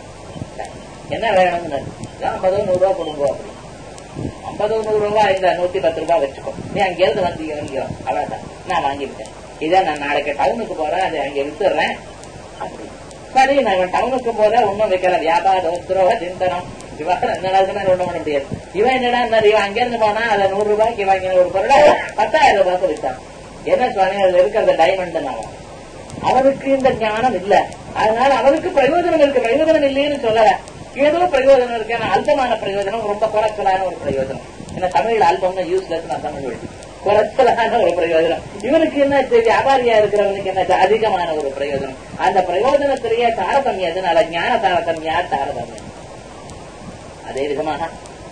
என்ன வேணும்னு ஐம்பது நூறு ரூபா கொடுங்க அப்படி ஐம்பது நூறு ரூபாய் இந்த நூத்தி பத்து ரூபாய் வச்சுக்கோ நீ அங்கிருந்து வந்து இறங்கியோ அவ்வளவுதான் நான் வாங்கிவிட்டேன் இதை நான் நாளைக்கு டவுனுக்கு போறேன் அதை அங்க வித்துடுறேன் அப்படி சரி நான் டவுனுக்கு போறேன் ஒன்னும் வைக்கல வியாபாரம் துரோக சிந்தனம் இவன் ஒண்ணும் பண்ண முடியாது இவன் என்னடா இவன் அங்கிருந்து போனா அதை நூறு ரூபாய்க்கு வாங்கின ஒரு பொருளை பத்தாயிரம் ரூபாய்க்கு வித்தான் என்ன சுவாமி அதுல இருக்கிறது டைமண்ட் அவன் அவனுக்கு இந்த ஞானம் இல்ல அதனால அவனுக்கு பிரயோஜனம் இருக்கு பிரயோஜனம் இல்லைன்னு சொல்லல ஏதோ பிரயோஜனம் இருக்கு ஆனா அல்பமான பிரயோஜனம் ரொம்ப குறைச்சலான ஒரு பிரயோஜனம் என்ன தமிழ் அல்பம்னு யூஸ்லெஸ் நான் தமிழ் வழி குறைச்சலான ஒரு பிரயோஜனம் இவனுக்கு என்ன வியாபாரியா இருக்கிறவனுக்கு என்ன அதிகமான ஒரு பிரயோஜனம் அந்த பிரயோஜனத்திலேயே தாரதமியம் எதனால ஞான தாரதமியா தாரதமியம் அதே விதமாக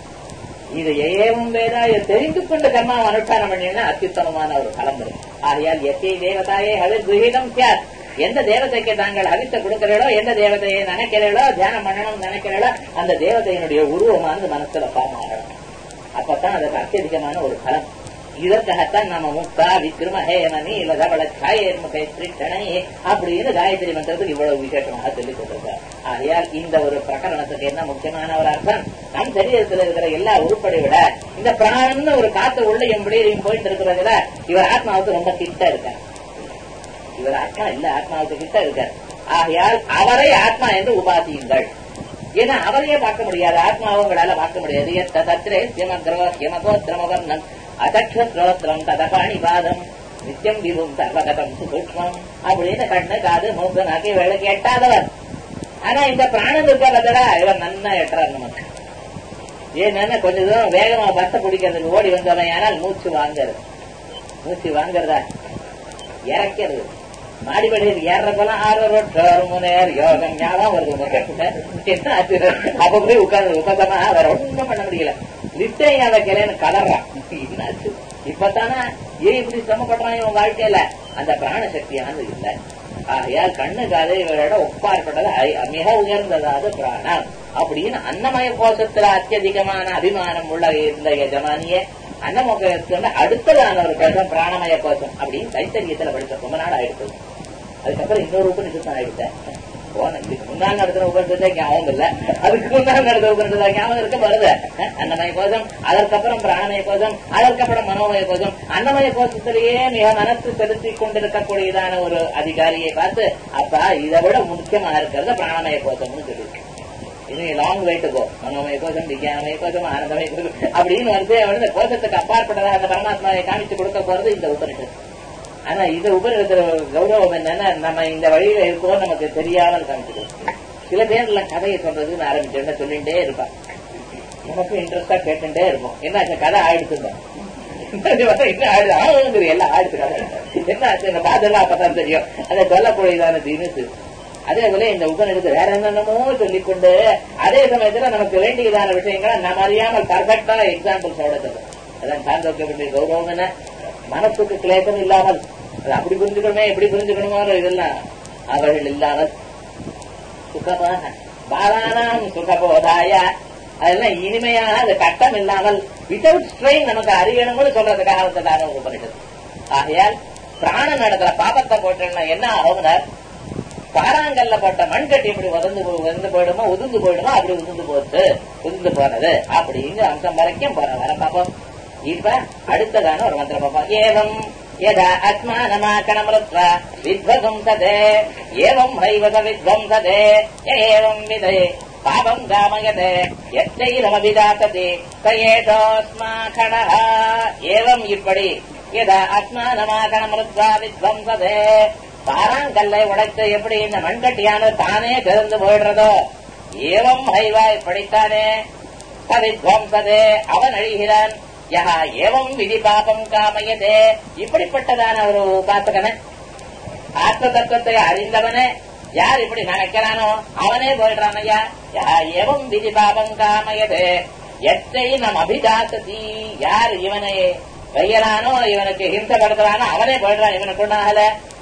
இது ஏவம் வேதா இதை தெரிந்து கொண்டு கர்மா அனுஷ்டானம் பண்ணினா அத்யுத்தமமான ஒரு பலம் வரும் ஆகையால் எத்தை தேவதாயே ஹவிர் குஹீதம் சியாத் எந்த தேவதைக்கு தாங்கள் ஹவித்த கொடுக்கிறீர்களோ எந்த தேவதையை நினைக்கிறீர்களோ தியானம் பண்ணணும்னு நினைக்கிறீர்களோ அந்த தேவதையினுடைய உருவமானது மனசுல ஃபார்ம் ஆகணும் அப்பதான் அதுக்கு அத்தியதிகமான ஒரு பலம் இதற்காகத்தான் நம்ம முக்தா விக்ரம ஹேம நீல தவள சாயர்முகை ஸ்ரீஷனை அப்படின்னு காயத்ரி மந்திரத்துக்கு இவ்வளவு விசேஷமாக சொல்லிக் கொண்டிருக்கார் ஆகையால் இந்த ஒரு பிரகரணத்துக்கு என்ன முக்கியமான ஒரு அர்த்தம் நம் சரீரத்தில் இருக்கிற எல்லா உருப்படை விட இந்த பிராணம்னு ஒரு காத்து உள்ள எப்படியும் போயிட்டு இருக்கிறதுல இவர் ஆத்மாவுக்கு ரொம்ப கிட்ட இருக்கார் இவர் ஆத்மா இல்ல ஆத்மாவுக்கு கிட்ட இருக்கார் ஆகையால் அவரை ஆத்மா என்று உபாசியுங்கள் ஏன்னா அவரையே பார்க்க முடியாது ஆத்மாவை உங்களால பார்க்க முடியாது எத்த தத்ரே சியமக்ரவ சியமகோத்திரமவர்ணம் அதக்ஷஸ்ரோத்திரம் ததபாணி பாதம் நித்தியம் விபும் சர்வகதம் சுசூக்மம் அப்படின்னு கண்ணு காது மூக்கு நாக்கி வேலைக்கு எட்டாதவர் ஆனா இந்த பிராணம் இருக்கிறதா இவர் நன்னா எட்டுறார் நமக்கு ஏன்னா கொஞ்ச தூரம் வேகமா பஸ்ஸ பிடிக்கிறதுக்கு ஓடி வந்தவன் ஆனால் மூச்சு வாங்குறது மூச்சு வாங்குறதா இறக்கிறது மாடிப்படியில் ஏறப்பெல்லாம் ஆறு ரோட் முன்னேர் யோகம் ஞாபகம் வருது உங்களுக்கு என்ன ஆச்சு அப்ப போய் உட்கார்ந்து உட்காந்தமா வேற ஒண்ணும் பண்ண முடியல லிப்டே வைக்கலன்னு கலர்றான் என்னாச்சு இப்பதானே ஏன் இப்படி சிரமப்படுறான் இவன் வாழ்க்கையில அந்த பிராண சக்தியானது இல்லை ஆகையால் கண்ணு காது இவரோட ஒப்பாற்பட்டது ஐ- மிக உயர்ந்ததாவது பிராணம் அப்படின்னு அன்னமய கோஷத்துல அத்தியதிகமான அபிமானம் உள்ள இந்த எஜமானியே அன்னமோகத்துல அடுத்ததான ஒரு கோஷம் பிராணமய கோஷம் அப்படின்னு தைத்தரியத்துல படிச்ச ரொம்ப நாள் ஆயிடுச்சு அதுக்கப்புறம் இன்னொரு உபநிஷத்து ஆயிடுச்சேன் போன இதுக்கு முன்னால் நடத்துற உபநிஷத்தை ஞாபகம் இல்ல அதுக்கு முன்னால் நடந்த உபநிஷத்தை ஞாபகம் இருக்க வருது அஹ், அன்னமய கோஷம் அதற்கப்புறம் பிராணமய கோஷம் அதற்கப்புறம் மனோமய கோஷம் அன்னமய கோஷத்திலேயே மிக மனசு செலுத்தி கொண்டிருக்கக்கூடியதான ஒரு அதிகாரியை பார்த்து அப்பா இதை விட முக்கியமா இருக்கிறது பிராணமய கோஷம்னு சொல்லியிருக்கு இன்னும் லாங் வெயிட் போ மனோமய கோஷம் விஜயாமய கோஷம் ஆனந்தமய கோஷம் அப்படின்னு வந்து அவன் இந்த கோஷத்துக்கு அப்பாற்பட்டதாக அந்த பரமாத்மாவை காமிச்சு கொடுக்க போறது இந்த உபநிஷத்து ஆனா இது உபநிடத்துல கௌரவம் என்னன்னா நம்ம இந்த வழியில இருக்கோம் நமக்கு தெரியாமல் காமிச்சிடும் சில பேர்ல கதையை சொல்றதுன்னு ஆரம்பிச்சோம்னா சொல்லிட்டே இருப்பான் நமக்கும் இன்ட்ரெஸ்டா கேட்டுட்டே இருப்போம் என்ன ஆச்சு கதை ஆயிடுச்சுங்க என்ன ஆயிடுது ஆகுங்கிறது எல்லாம் ஆயிடுச்சு கதை என்ன ஆச்சு இந்த பாதெல்லாம் அப்பதான் தெரியும் அதை சொல்லக்கூடியதான தினுசு அதே போல இந்த உபநிடத்து வேற என்னென்னமோ சொல்லிக்கொண்டு அதே சமயத்துல நமக்கு வேண்டியதான விஷயங்களை நம்ம அறியாமல் பர்ஃபெக்டா எக்ஸாம்பிள் சொல்றது அதான் சாந்தோக்கிய கௌரவம் என்ன மனசுக்கு கிளேசம் இல்லாமல் அது அப்படி புரிஞ்சுக்கணுமே எப்படி புரிஞ்சுக்கணுமோ இதெல்லாம் அவர்கள் இல்லாமல் சுகமாக பாலானாம் சுகபோதாய அதெல்லாம் இனிமையாக அது கட்டம் இல்லாமல் வித்தவுட் ஸ்ட்ரெயின் நமக்கு அறியணும்னு சொல்றதுக்காக வந்ததான ஒரு உபனிஷத்து ஆகையால் பிராண நடக்கிற பாபத்தை போட்டோம்னா என்ன ஆகும்னார் பாறாங்கல்ல போட்ட மண் கட்டி எப்படி உதந்து போ- உதிர்ந்து போயிடுமோ உதிர்ந்து போயிடுமோ அப்படி உதிர்ந்து போச்சு உதிர்ந்து போனது அப்படிங்கிற அம்சம் வரைக்கும் போற வர பாப்போம் இப்ப அடுத்ததான ஒரு மந்திரம் பார்ப்போம் ஏவம் யதா அஸ்மானமாக்கணமிருத்வா வித்வசம்சதே ஏவம் ஹைவத வித்வம்சதே ய ஏவம் விதே பாபம் காமயதே எத்தைரமபிதாசதி சயேஷோஸ்மாகணः ஏவம் இப்படி யதா அஸ்மானமாக்கணமிருத்வா வித்வம்சதே பாறாங்கல்லை உடைத்து எப்படி இந்த மண்கட்டியானது தானே திறந்து போயிடுறதோ ஏவம் ஹைவா இப்படித்தானே சவித்வம்சதே அவன் அழிகிறான் யஹா ஏவம் விதி பாபம் காமயதே இப்படிப்பட்டதான ஒரு உபாசகன ஆத்ம தத்துவத்தை அறிந்தவனே யார் இப்படி நினைக்கிறானோ அவனே போயிடுறான் ஐயா யஹா ஏவம் விதி பாபம் காமயதே எத்தை நம் அபிதாசதி யார் இவனை வையலானோ இவனுக்கு ஹிம்சப்படுத்துறானோ அவனே போயிடுறான் இவனுக்கு ஒண்ணாகல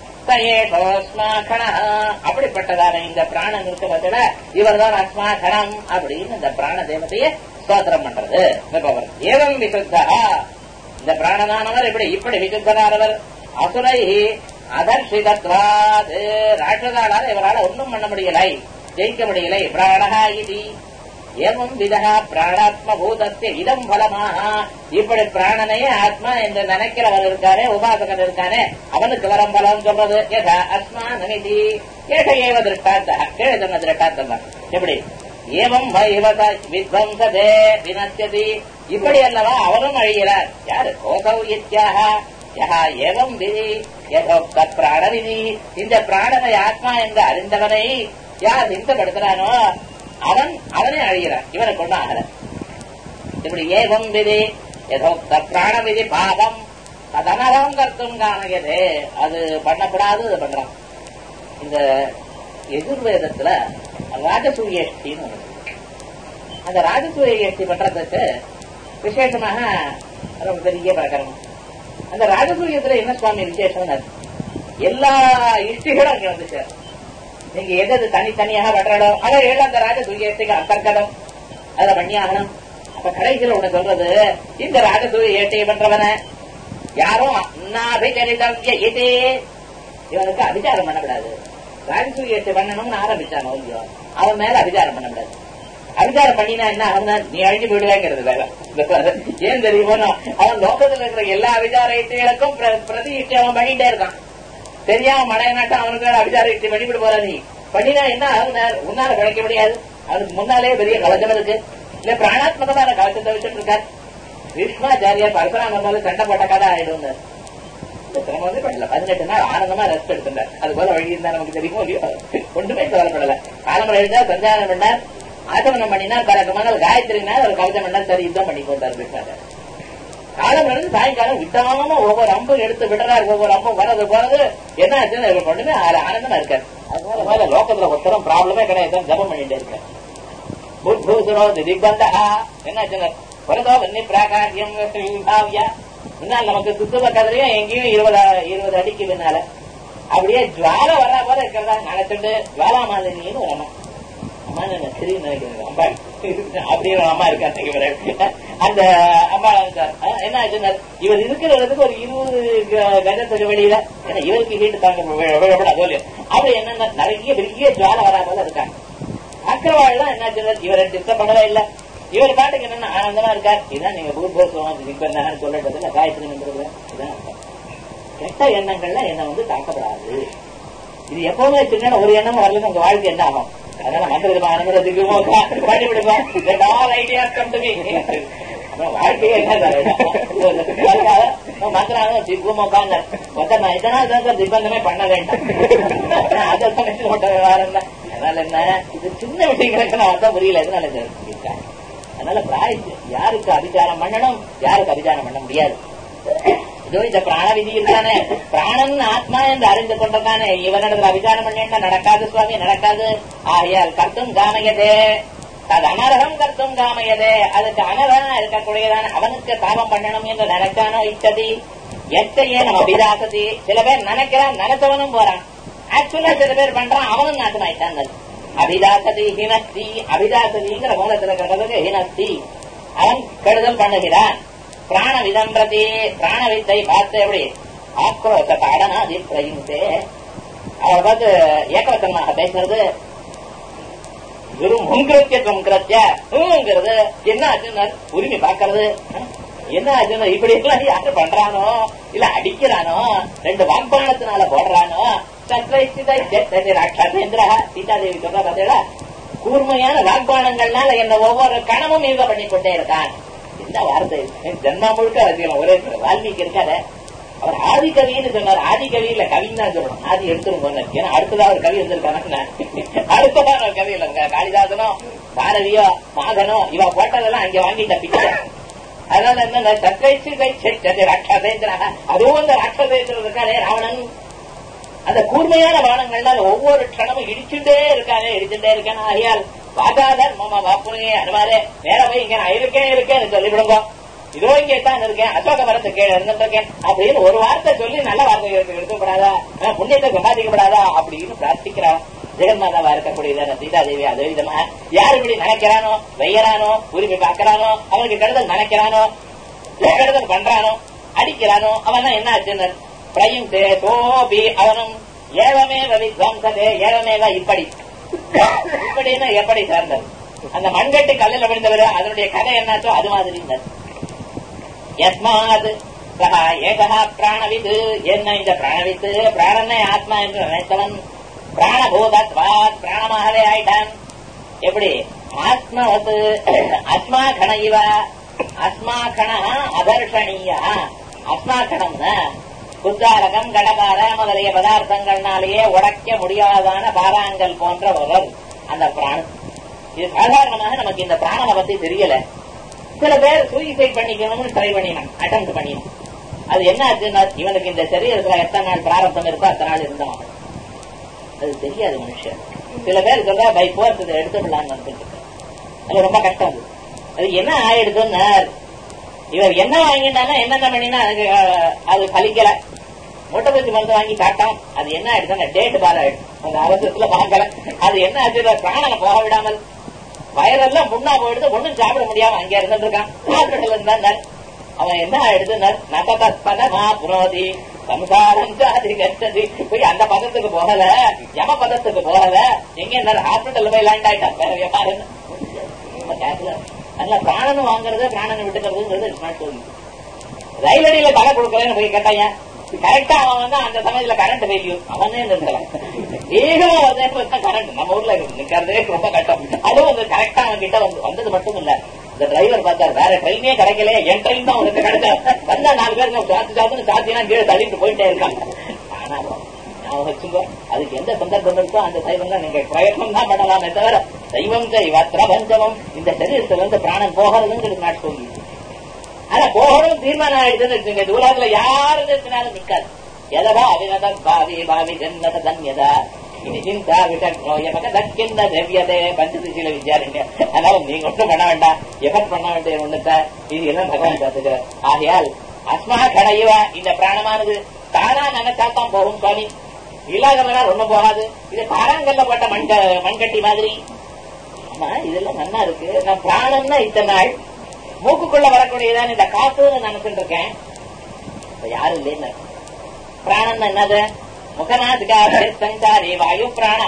சயேஷோஸ்மாகண அப்படிப்பட்டதான இந்த பிராணம் இருக்கிறதுல இவர்தான் அஸ்மாகணம் அப்படின்னு இந்த பிராண தேவதையை ஸ்தோத்திரம் பண்றது இப்ப ஏவம் விசுத்தா இந்த பிராணதானவர் இப்படி இப்படி விசுத்தரானவர் அசுரை அதர்ஷிதத்வாது ராட்சதாளால் இவரால் ஒன்றும் பண்ண முடியலை ஜெயிக்க முடியலை பிராணஹா இது ஏவம் விதா பிராணாத்ம பூதத்தை இதம் பலமாக இப்படி பிராணனையே ஆத்மா என்று நினைக்கிறவர் இருக்கானே உபாசகன் இருக்கானே அவனுக்கு வரம் பலம் சொல்றது யதா அஸ்மா நமிதி ஏக ஏவ திருஷ்டாந்த கீழே சொன்ன திருஷ்டாந்தம் தான். எப்படி ஏவம் வைவத வித்வம்சதே வினத்தியதி இப்படி அல்லவா அவரும் அழிகிறார் யாரு கோசௌ இத்தியாக யஹா ஏவம் விதி யதோக்த பிராண விதி இந்த பிராணனை ஆத்மா என்று அறிந்தவனை யார் சிந்தப்படுத்துறானோ அவன் அவனே அழிகிறான் இவனை கொண்டு ஆகல இப்படி ஏகம் விதி யதோக்த பிராண விதி பாபம் அதனகம் கர்த்தம் காணகதே அது பண்ணக்கூடாது அது பண்றான் இந்த எதிர்வேதத்துல ராஜசூயஷ்டின்னு ஒண்ணு இருக்கு. அந்த ராஜசூயஷ்டி பண்றதுக்கு விசேஷமாக ரொம்ப பெரிய பிரகரணம் அந்த ராஜசூயத்துல என்ன சுவாமி விசேஷம்னு எல்லா இஷ்டிகளும் அங்க வந்து சேரும் நீங்க எது எது தனித்தனியாக பண்றடோ அதை ஏழு அந்த ராஜசூயத்துக்கு அந்தர்கதம் அதை பண்ணி ஆகணும் அப்ப கடைசியில் ஒண்ணு சொல்றது இந்த ராஜசூய ஏட்டையை பண்றவன யாரும் அன்னாபிச்சரிதம் இதே இவனுக்கு அபிச்சாரம் பண்ணக்கூடாது ராஜசூய ஏட்டை பண்ணணும்னு ஆரம்பிச்சானோ இல்லையோ அவன் மேல அபிச்சாரம் பண்ணக்கூடாது அபிச்சாரம் பண்ணினா என்ன ஆகுனா நீ அழிஞ்சு போயிடுவேங்கிறது வேற ஏன் தெரியுமோ அவன் லோகத்துல இருக்கிற எல்லா அபிச்சார யுக்திகளுக்கும் பிர- பிரதி யுக்தி அவன் பண்ணிட்டே இருக்கான் தெரியாம மழைய நாட்டம் அவனுக்கு வேற அபிச்சார யுக்தி பண்ணிவிட்டு போற நீ பண்ணினா என்ன ஆகுனார் உன்னால கிடைக்க முடியாது அவனுக்கு முன்னாலே பெரிய கவச்சம் இருக்கு இல்ல பிராணாத்மகமான கவச்சத்தை வச்சுட்டு இருக்கார் பீஷ்மாச்சாரியார் பரசுராமர் மேல சண்டை போட்ட கதை ஆயிடும் சிரமம் வந்து பண்ணல பதினெட்டு நாள் ஆனந்தமா ரெஸ்ட் எடுத்துட்டார் அது போல வழி இருந்தா நமக்கு தெரியுமோ இல்லையோ ஒன்றுமே கவலைப்படல காலம்பரம் எழுந்தா சஞ்சாரம் பண்ணார் ஆச்சமனம் பண்ணினார் பறக்கமான காயத்ரினார் ஒரு கவிதை பண்ணார் சரி யுத்தம் பண்ணி போட்டார் பீஷ்மாச்சாரியர் காலம் இருந்து சாயங்காலம் விடாம ஒவ்வொரு அம்பும் எடுத்து விடுறாரு ஒவ்வொரு அம்பும் வர்றது போறது என்ன ஆச்சுன்னு இவர் பண்ணுமே ஆனந்தமா இருக்காரு அதனால மேல லோகத்துல ஒருத்தரும் ப்ராப்ளமே கிடையாது ஜபம் பண்ணிட்டே இருக்காரு புத்பூசுரோ திதிபந்தா என்ன ஆச்சுன்னு வரதோ வன்னி பிராகாரியம் விபாவியா முன்னால் நமக்கு சுத்து பக்கத்துலயும் எங்கேயும் இருபது இருபது அடிக்கு பின்னால அப்படியே ஜுவால வர்ற போல இருக்கிறதா நினைச்சுட்டு ஜுவாலா மாதிரின்னு ஒரு அம்மா அம்மா நான் சரி நினைக்கிறேன் அம்மா அப்படியே ஒரு அம்மா இருக்காங்க இவர் அந்த அம்மா இருக்கார் அஹ் என்ன ஆச்சுன்னா இவர் இருக்கிறதுக்கு ஒரு இருபது க- கஜத்துக்கு வெளியில ஏன்னா இவருக்கு ஹீட்டு தாங்க வி- விழப்படாதோ இல்லையோ அப்படி என்னன்னா நிறைய பெரிய ஜுவால வரா போல இருக்காங்க அக்கவாள்லாம் என்ன ஆச்சுன்னா இவரை டிஸ்டர்ப் பண்ணவே இல்லை இவர் பாட்டுக்கு என்னன்னா ஆனந்தமா இருக்கார் இதான் நீங்க பூர்வோத்சவம் இப்ப என்ன சொல்லிட்டு இல்ல காயத்ரி மந்திரத்துல இதான் அர்த்தம். கெட்ட எண்ணங்கள்லாம் என்ன வந்து தாக்கப்படாது இது எப்பவுமே வச்சிருக்கா ஒரு எண்ணமும் வரலன்னு உங்க வாழ்க்கை என்ன ஆகும் அதனால மந்திரமா அனுமதிக்கு பண்ணி விடுங்க all idea come to me அப்புறம் வாழ்க்கையே என்ன சார் மந்திரம் திக்குமோக்காங்க மொத்தம் நான் இதனால் தான் சார் திப்பந்தமே பண்ண வேண்டாம் அதை சமைச்சு போட்ட விவகாரம் தான் அதனால என்ன இது சின்ன விஷயங்களுக்கு நான் வந்தா புரியல எதனால சார் சொல்லியிருக்கேன் அதனால பிராயத்து யாருக்கு அபிச்சாரம் பண்ணணும் யாருக்கு அபிச்சாரம் பண்ண முடியாது இதோ இந்த பிராண விதி இருக்கானே பிராணன் ஆத்மா என்று அறிந்து கொண்டதானே இவனிடத்துல அபிச்சாரம் பண்ணா நடக்காது சுவாமி நடக்காது ஆகையால் கர்த்தும் காமையதே அது அனர்ஹம் கர்த்தும் காமையதே அதுக்கு அனர்ஹம் இருக்கக்கூடியதான அவனுக்கு பாவம் பண்ணணும் என்று நினைச்சானோ இச்சதி எத்தையே நம்ம அபிலாசதி சில பேர் நினைக்கிறான் நினைச்சவனும் போறான் ஆக்சுவலா சில பேர் பண்றான் அவனும் நாசமாயிட்டான் அபிலாசதி ஹினஸ்தி அபிலாசதிங்கிற மூலத்தில் இருக்கிறதுக்கு ஹினஸ்தி அவன் கெடுதல் பண்ணுகிறான் பிராண விதம்பிரதி பிராண வித்தை பார்த்து எப்படி ஆக்ரோஷ தாடனாதி பிரயுந்தே அவளை பார்த்து ஏகவசனமாக பேசுறது குரு முன்கிருத்தியம் கிருத்தியங்கிறது என்ன ஆச்சுன்னு உரிமை பார்க்கறது என்ன ஆச்சுன்னு இப்படி எல்லாம் யாரு பண்றானோ இல்ல அடிக்கிறானோ ரெண்டு வாக்பானத்தினால போடுறானோ ராட்சசேந்திரா சீதாதேவி சொல்ற பார்த்தீங்களா கூர்மையான வாக்பானங்கள்னால என்ன ஒவ்வொரு கணமும் யூக பண்ணி கொண்டே இருக்கான் என்ன வார்த்தை ஜென்மா முழுக்க ரசிக்கலாம் ஒரே வால்மீகி இருக்காரு அவர் ஆதி கவின்னு சொன்னார் ஆதி கவி இல்ல கவின்னு தான் சொல்லணும் ஆதி எடுத்துருங்க ஏன்னா அடுத்ததா ஒரு கவி வந்திருக்காங்க அடுத்ததா ஒரு கவி இல்லைங்க காளிதாசனோ பாரதியோ மாதனோ இவ போட்டதெல்லாம் அங்க வாங்கிட்ட பிச்சை அதனால என்ன சர்க்கைச்சு கை செச்சது ராட்சசேந்திரா அதுவும் அந்த ராட்சசேந்திரன் இருக்கானே ராவணன் அந்த கூர்மையான பானங்கள்னால ஒவ்வொரு க்ஷணமும் இடிச்சுட்டே இருக்கானே இடிச்சுட்டே இருக்கானே ஆகியால் வாதாதர் மாமா வாப்புனே அனுமாரே நேர போய் இங்க நான் இருக்கேன் இருக்கேன் சொல்லிவிடுங்க இதோ இங்கே தான் இருக்கேன் அசோக மரத்து கீழே இருந்திருக்கேன் அப்படின்னு ஒரு வார்த்தை சொல்லி நல்ல வார்த்தை எடுக்கப்படாதா புண்ணியத்தை சம்பாதிக்கப்படாதா அப்படின்னு பிரார்த்திக்கிறான் ஜெகன்மாதாவா இருக்கக்கூடியதான சீதாதேவி அதே விதமா யார் இப்படி நினைக்கிறானோ வெய்யறானோ உரிமை பார்க்கறானோ அவனுக்கு கெடுதல் நினைக்கிறானோ கெடுதல் பண்றானோ அடிக்கிறானோ அவன் என்ன ஆச்சுன்னு பிரயுந்தே சோபி அவனும் ஏவமே வித்வம்சதே ஏவமேவ இப்படி இப்படின்னா எப்படி சார்ந்தது அந்த மண்கட்டு கல்லில் விழுந்தவர் அதனுடைய கதை என்னாச்சோ அது மாதிரி இருந்தது யஸ்மாத் சஹா ஏகா பிராணவிது என்ன இந்த பிராணவித்து பிராணனை ஆத்மா என்று நினைத்தவன் பிராணபூதத்வாத் பிராணமாகவே ஆயிட்டான் எப்படி ஆத்மவத்து அஸ்மா கண இவ அஸ்மா கண அதர்ஷணீய அஸ்மா கணம்னா குத்தாரகம் கடகார முதலிய பதார்த்தங்கள்னாலேயே உடைக்க முடியாதான பாராங்கல் போன்ற ஒரு அந்த பிராணம் இது சாதாரணமாக நமக்கு இந்த பிராணனை பத்தி தெரியல சில பேர் சூயிசைட் பண்ணிக்கணும்னு ட்ரை பண்ணினான் அட்டம் பண்ணினான் அது என்ன ஆச்சுன்னா இவனுக்கு இந்த சரீரத்துல எத்தனை நாள் பிராரத்தம் இருக்கோ அத்தனை நாள் இருந்தான் அது தெரியாது மனுஷன் சில பேர் சொல்றா பை போர்ஸ் இதை எடுத்துடலாம்னு நினைச்சிட்டு இருக்காங்க. அது ரொம்ப கஷ்டம் அது அது என்ன ஆயிடுதுன்னா இவர் என்ன வாங்கினாலும் என்னென்ன பண்ணினா அதுக்கு அஹ், அது பலிக்கல மூட்டைப்பூச்சி மருந்து வாங்கி காட்டான் அது என்ன ஆயிடுதுன்னா டேட் பார் ஆயிடுச்சு அந்த அவசரத்துல பார்க்கல அது என்ன ஆச்சு பிராணனை போக விடாமல் வயரெல்லாம் முன்னா போயிடுது ஒண்ணும் சாப்பிட முடியாம அங்கே இருந்துட்டு இருக்கான் ஹாஸ்பிட்டல் இருந்தா அவன் என்ன ஆயிடுது நதபதமா புரோதி சம்சாரம் ஜாதி கஷ்டது போய் அந்த பதத்துக்கு போகல யம பதத்துக்கு போகல எங்க இந்த ஹாஸ்பிட்டல் போய் லேண்ட் ஆயிட்டான் வேற வியாபாரம் ரொம்ப careful-ஆ. அதனால பிராணனும் வாங்குறது பிராணனை விட்டுக்கிறதுங்கிறது இட்ஸ் நாட் சொல்லி ரயில் அடியில தலை கொடுக்கலன்னு போய் கேட்டாங்க கரெக்டா அவன் வந்து அந்த சமயத்துல கரண்ட் வேல்யூ அவனே நிறுத்தலாம் வேகமா வந்து கரண்ட் நம்ம ஊர்ல நிக்கிறதே ரொம்ப கஷ்டம் அதுவும் வந்து கரெக்டா அவன் கிட்ட வந்து வந்தது மட்டும் இல்ல இந்த டிரைவர் பார்த்தார் வேற ட்ரெயினே கிடைக்கல என் ட்ரெயின் தான் உனக்கு கிடைச்சா வந்தா நாலு பேர் சாத்து சாத்துன்னு சாத்தினா கீழே தள்ளிட்டு போயிட்டே இருக்காங்க ஆனா ஞாபகம் வச்சுக்கோ அதுக்கு எந்த சந்தர்ப்பம் இருக்கோ அந்த சைவம் தான் நீங்க பிரயத்னம் தான் பண்ணலாமே தவிர சைவம் செய்வத்திர பஞ்சமம் இந்த சரீரத்துல இருந்து பிராணம் போகிறதுங்கிறது நாட் சொல்லி ஆனா போகணும் தீர்மானம் ஆயிடுச்சுன்னு வச்சுங்க இந்த உலகத்துல யாரு நிறுத்தினாலும் நிக்காது எதவா அவினத பாவி பாவி ஜன்மத தன்யதா இது சிந்தா விட்டோ எமக தக்கிந்த திரவியதே பஞ்சதிசில வித்யாரண்ய அதனால நீங்க ஒன்றும் பண்ண வேண்டாம் எஃபர்ட் பண்ண வேண்டிய ஒண்ணுத்த இது எல்லாம் பகவான் பார்த்துக்க ஆகையால் அஸ்மா கடையுவ இந்த பிராணமானது தானா நினைச்சாத்தான் போகும் சுவாமி இல்லாதவனா ரொம்ப போகாது இது பாறாங்கல்ல போட்ட மண் மண்கட்டி மாதிரி ஆமா இதெல்லாம் நல்லா இருக்கு நான் பிராணம்னா இத்தனை நாள் மூக்குக்குள்ள வரக்கூடியதான் இந்த காத்துன்னு நினைச்சுட்டு இருக்கேன் இப்ப யாரும் இல்லைன்னு பிராணம் என்னது முகநாதுகா சஞ்சாரி வாயு பிராணா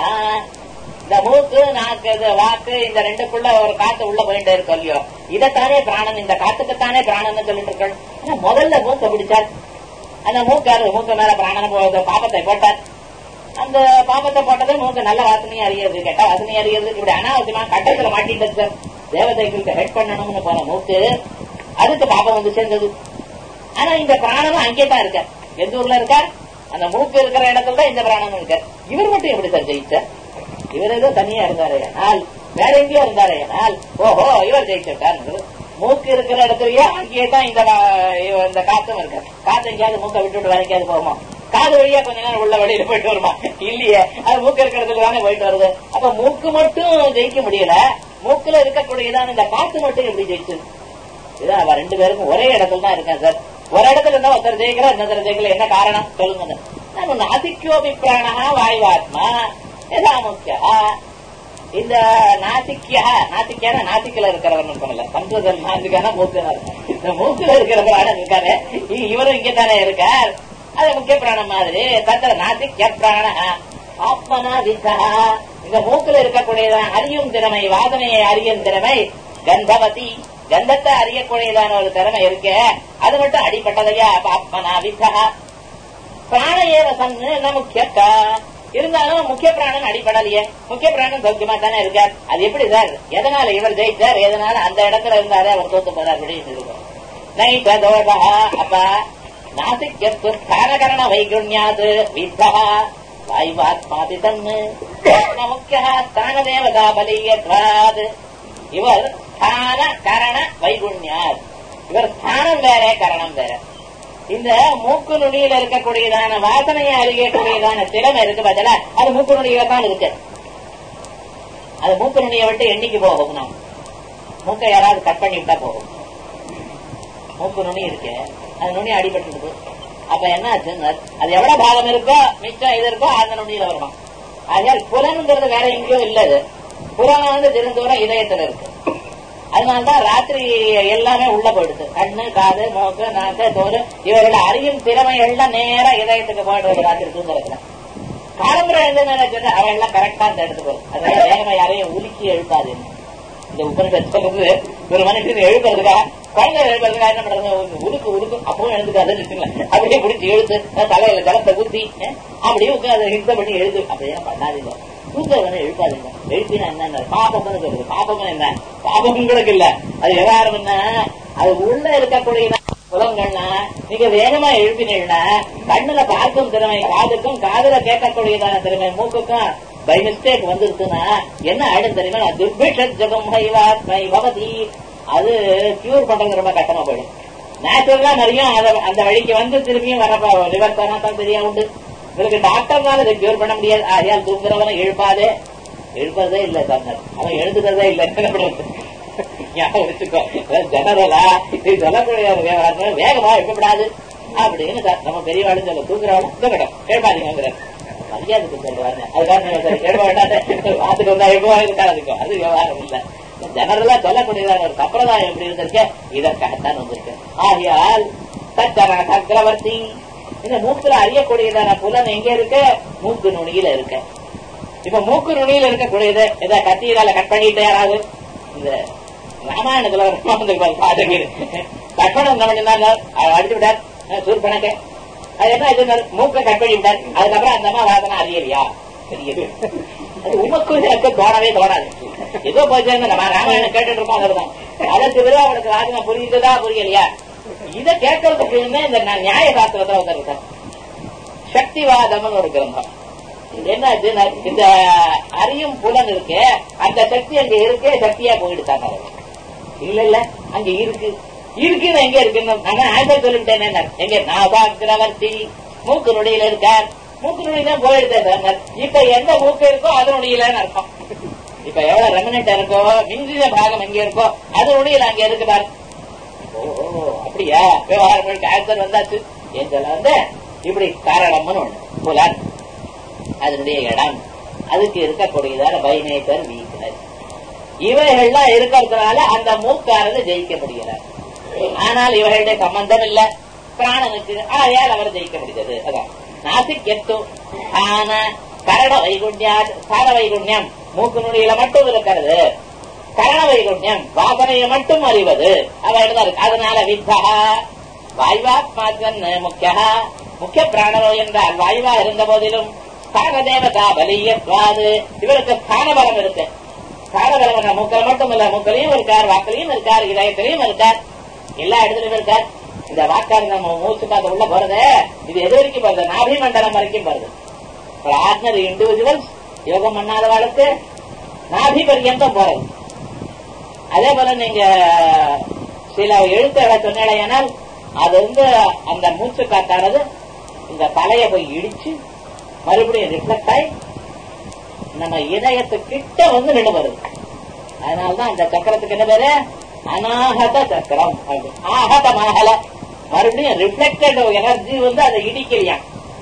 இந்த மூக்கு நாக்கு இது வாக்கு இந்த ரெண்டுக்குள்ள ஒரு காத்து உள்ள போயிட்டே இருக்கும் இல்லையோ இதைத்தானே பிராணன் இந்த காத்துக்குத்தானே பிராணன் சொல்லிட்டு இருக்கள் ஆனா முதல்ல மூக்க பிடிச்சார் அந்த மூக்காரு மூக்கு மேல பிராணன் போ- பாபத்தை போட்டார் அந்த பாபத்தை போட்டது மூக்கு நல்ல வாசனையா அறியறது கெட்ட வாசனையா அறியறது இப்படி அனாவசியமா கட்டத்துல மாட்டிட்டு சார் தேவதைகளுக்கு ஹெட் பண்ணணும்னு போன மூக்கு அதுக்கு பாபம் வந்து சேர்ந்தது ஆனா இந்த பிராணமும் அங்கே தான் இருக்கார் எந்த ஊர்ல இருக்கார் அந்த மூக்கு இருக்கிற இடத்துல தான் இந்த பிராணமும் இருக்கார் இவர் மட்டும் எப்படி சார் ஜெயிச்சார் இவர் ஏதோ தனியா இருந்தாரே ஆனால் வேற எங்கேயோ இருந்தாரே ஆனால் ஓஹோ இவர் ஜெயிச்சிருக்கார் மூக்கு இருக்கிற இடத்துலயே அங்கேயே தான் இந்த வா- இவ- இந்த காத்தும் இருக்கு காத்து எங்கேயாவது மூக்கை விட்டுட்டு வேற எங்கேயாவது போகுமா காது வழியா கொஞ்ச நேரம் உள்ள வெளியில போயிட்டு வருமா இல்லையே அது மூக்கு இருக்கிற இடத்துல தானே போயிட்டு வருது அப்ப மூக்கு மட்டும் ஜெயிக்க முடியல மூக்குல இருக்கக்கூடியதான இந்த காத்து மட்டும் எப்படி ஜெயிச்சு இதான் அவ ரெண்டு பேருக்கும் ஒரே இடத்துல தான் இருக்கேன் சார் ஒரு இடத்துல இருந்தா ஒருத்தர் ஜெயிக்கிறா இன்னொருத்தர் ஜெயிக்கல என்ன காரணம் சொல்லுங்க நம்ம நாசிக்கோபி பிராணா வாயுவாத்மா எதா முக்கியா இந்த நாசிக்கியா நாசிக்கியான நாசிக்கல இருக்கிறவன் சொல்லல சம்ஸ்கிருதம் நாசிக்கான மூக்கு இந்த மூக்குல இருக்கிற பிராணம் இருக்காரு இ- இவரும் இங்க தானே இருக்கார் அது முக்கிய பிராணம் மாதிரி தத்திர நாசிக்கிய பிராண ஆத்மனா விசா இந்த மூக்குல இருக்கக்கூடியதான் அறியும் திறமை வாதனையை அறியும் திறமை கந்தவதி கந்தத்தை அறியக்கூடியதான ஒரு திறமை இருக்கு அது மட்டும் அடிப்பட்டதையா அப்ப ஆத்மனா விசா பிராண ஏவ சன்னு ந முக்கியக்கா இருந்தாலும் முக்கிய பிராணன் அடிப்படலையே முக்கிய பிராணன் சௌக்கியமா தானே இருக்கார் அது எப்படி சார் எதனால இவர் ஜெயிச்சார் எதனால அந்த இடத்துல இருந்தாரு அவர் தோத்து போறார் அப்படின்னு இருக்கும் நைட்ட தோஷா அப்ப நாசிக்கத்து ஸ்தானகரண வைகுண்யாது வித்தா வாய்வாத்மாதி தன்னு முக்கிய ஸ்தான தேவதா பலியத்வாத் இவர் ஸ்தான கரண வைகுண்யாத் இவர் ஸ்தானம் வேற கரணம் வேற இந்த மூக்கு நுனியில இருக்கக்கூடியதான வாசனையை அறியக்கூடியதான திறமை இருக்கு பதிலா அது மூக்கு நுனியில தான் இருக்கு அது மூக்கு நுனியை விட்டு எண்ணிக்கு போகும் நாம் மூக்கை யாராவது கட் பண்ணி விட்டா போகும் மூக்கு நுனி இருக்கு அந்த நுனி அடிபட்டு அப்ப என்ன ஆச்சுன்னு அது எவ்வளவு பாகம் இருக்கோ மிச்சம் இது இருக்கோ அந்த நுனியில வருமா ஆகையால் புலன்ங்கிறது வேற எங்கேயோ இல்ல அது புலன் வந்து தினந்தோறும் இதயத்துல இருக்கு அதனாலதான் ராத்திரி எல்லாமே உள்ள போயிடுது கண்ணு காது மூக்கு நாக்கு தோறு இவர்கள் அறியும் திறமை எல்லாம் நேரா இதயத்துக்கு போயிடுறது ராத்திரி தூங்குறதுல காலம்புரை எழுதுன்னு சொன்னா அவன் எல்லாம் கரெக்டா அந்த இடத்துக்கு வரும் அதனால வேகமா யாரையும் உலுக்கி எழுப்பாது இந்த உபனிஷத் சொல்றது ஒரு மனுஷன் எழுப்புறதுக்கா குழந்தை எழுப்புறதுக்கா என்ன பண்றது உருக்கு உருக்கு அப்பவும் எழுந்துக்காதுன்னு வச்சுங்களேன் அப்படியே பிடிச்சி எழுத்து தலையில ஜலத்தை ஊத்தி அஹ், அப்படியே உட்காந்து ஹிந்த பண்ணி எழுது அப்படியே பண்ணாதீங்க தூக்கவனை எழுப்பாதீங்க எழுப்பினா என்ன பாபம்னு சொல்றது பாபம் என்ன பாபம் உங்களுக்கு இல்ல அது விவகாரம் என்ன அது உள்ள இருக்கக்கூடிய புலங்கள்னா நீங்க வேகமா எழுப்பினீங்கன்னா கண்ணுல பார்க்கும் திறமை காதுக்கும் காதுல கேட்கக்கூடியதான திறமை மூக்குக்கும் பை மிஸ்டேக் வந்துருச்சுன்னா என்ன ஆயிடும் தெரியுமா துர்பிஷ ஜபம் ஹைவாத்மை பவதி அது கியூர் பண்றது ரொம்ப கஷ்டமா போயிடும் நேச்சுரலா நிறைய அத- அந்த வழிக்கு வந்து திரும்பியும் வர ரிவர்ஸ் ஆனா தான் சரியா உண்டு உங்களுக்கு டாக்டர்னால இதை கியூர் பண்ண முடியாது ஆகையால் தூங்குறவனை எழுப்பாதே எழுப்பதே இல்ல சார் அவன் எழுதுறதே இல்ல என்ன பண்றது ஞாபகம் வச்சுக்கோ ஜெனரலா இது சொல்லக்கூடிய விவகாரம் வேகமா எழுப்பப்படாது அப்படின்னு சார் நம்ம பெரியவாளும் சொல்ல தூங்குறவாளும் தூக்கட்டும் எழுப்பாதீங்க மரியாதைக்கு சொல்லுவாங்க அதுக்காக சரி எழுப்ப வேண்டாம் பார்த்துட்டு வந்தா எழுப்பவா இருக்கா அதுக்கும் அது விவகாரம் இல்ல ஜெனரலா சொல்லக்கூடியதான ஒரு சம்பிரதாயம் எப்படி இருந்திருக்கு இதற்காகத்தான் வந்திருக்கு ஆகையால் சக்கர சக்கரவர்த்தி இந்த மூக்குல அறியக்கூடியதான புலன் எங்க இருக்கு மூக்கு நுனியில இருக்கு இப்ப மூக்கு நுனியில இருக்கக்கூடியது ஏதோ கத்தியினால கட் பண்ணிட்டு யாராவது இந்த ராமாயணத்துல ராமாயணத்துக்கு பாத்துக்கு லக்ஷ்மணன் என்ன பண்ணிருந்தாங்க அவர் அடிச்சு விட்டார் சூர்பனக்கு அது என்ன இது மூக்க கட் பண்ணி விட்டார் அதுக்கப்புறம் அந்த அம்மா வாசனை அறியலையா தெரியுது அது உமக்கும் எனக்கு தோணவே தோணாது ஏதோ போச்சு நம்ம ராமாயணம் கேட்டுட்டு இருப்போம் அதுதான் அதற்கு பிறகு அவனுக்கு வாசனை புரியுதுதா புரியலையா இதை கேட்கறதுக்கு இந்த நான் நியாய சாஸ்திரத்தை வந்திருக்கேன் சக்திவாதம்னு ஒரு கிரந்தம் இது என்ன ஆச்சுன்னா, இந்த அறியும் புலன் இருக்கு அந்த சக்தி அங்க இருக்கே சக்தியா போயிடுத்தாங்க இல்ல இல்ல அங்க இருக்கு இருக்குன்னு எங்க இருக்குன்னு நான் ஆன்சர் சொல்லிவிட்டேன் என்ன எங்க நாபாக்கிரவர்த்தி மூக்கு நொடியில இருக்கார் மூக்கு நொடி தான் போயிடுதேன் சார் இப்ப எந்த மூக்கு இருக்கோ அது நொடியிலன்னு அர்த்தம் இப்ப எவ்வளவு ரெமினட் இருக்கோ மிஞ்சின பாகம் எங்க இருக்கோ அது நொடியில அங்க இருக்கு பாரு ஓ அப்படியா விவகாரங்களுக்கு ஆன்சர் வந்தாச்சு ஏன் சொல்ல வந்து இப்படி காரணம்னு ஒண்ணு புலன் அதனுடைய இடம் அதுக்கு இருக்கக்கூடியதான பைனேச்சர் வீக்னஸ் இவைகள்லாம் இருக்கிறதுனால அந்த மூக்கானது ஜெயிக்க முடியல ஆனால் இவைகளுடைய சம்பந்தம் இல்ல பிராணனுக்கு ஆகையால் அவர் ஜெயிக்க முடிந்தது அதான் நாசிக் எத்து ஆன கரட வைகுண்யா சார வைகுண்யம் மூக்கு நுனியில மட்டும் இருக்கிறது கரண வைகுண்யம் வாசனையை மட்டும் அறிவது அவரிடம் தான் இருக்கு அதனால வித்தா வாய்வாத்மாத்மன் முக்கிய முக்கிய பிராணரோ என்றால் வாயுவா இருந்த போதிலும் ஸ்தான தேவதா பலியத்வாது இவருக்கு ஸ்தான பலம் இருக்கு ஸ்தான பலம் என்ன மூக்கல் மட்டும் இல்ல மூக்கலையும் இருக்கார் வாக்கிலையும் இருக்கார் இதயத்திலையும் இருக்கார் எல்லா இடத்துலயும் இருக்கார் இந்த வாக்காடு நம்ம மூச்சு காத்து உள்ள போறது இது எது வரைக்கும் போறது நாபி மண்டலம் வரைக்கும் வருது ஆர்டினரி இண்டிவிஜுவல்ஸ் யோகம் பண்ணாதவாளுக்கு நாபி பர்யந்தம் போறது அதே போல நீங்க சில எழுத்துகளை சொன்னேனால் அது வந்து அந்த மூச்சு காத்தானது இந்த தலையை போய் இடிச்சு மறுபடியும் ரிஃப்ளெக்ட் ஆகி நம்ம இதயத்துக்கிட்ட வந்து நின்று வருது அதனாலதான் அந்த சக்கரத்துக்கு என்ன பேரு அநாகத சக்கரம் அப்படி. ஆகதமாகல மறுபடியும் ரிஃப்ளெக்டட் எனர்ஜி வந்து அதை இடிக்கலையா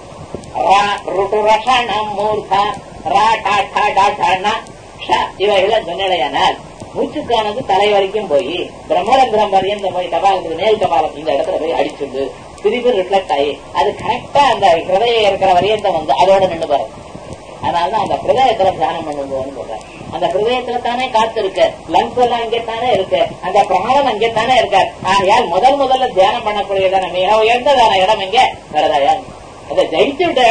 ருட்டுரஷணம் மூர்த்தா ரா டா டா டா டானா ஷ இவைகள் சொன்னடையானால் மூச்சுக்கானது தலை வரைக்கும் போய் பிரம்மரந்திரம் வரையும் போய் கபாலத்துக்கு மேல் கபாலம் இந்த இடத்துல போய் அடிச்சுண்டு திருப்பி ரிஃப்ளெக்ட் ஆகி அது கரெக்டா அந்த ஹிருதயம் இருக்கிற வரையும் வந்து அதோட நின்று பாரு அதனாலதான் அந்த ஹிருதயத்துல தியானம் பண்ணும்போதுன்னு சொல்றேன் அந்த ஹிருதயத்துல தானே காத்து இருக்கு லங்ஸ் எல்லாம் அங்கே தானே இருக்கு அந்த பிராணம் அங்கே தானே இருக்கு ஆகையால் முதல் முதல்ல தியானம் பண்ணக்கூடியதான மிக உயர்ந்ததான இடம் எங்க ஹிருதயம் அதை ஜெயிச்சுட்டு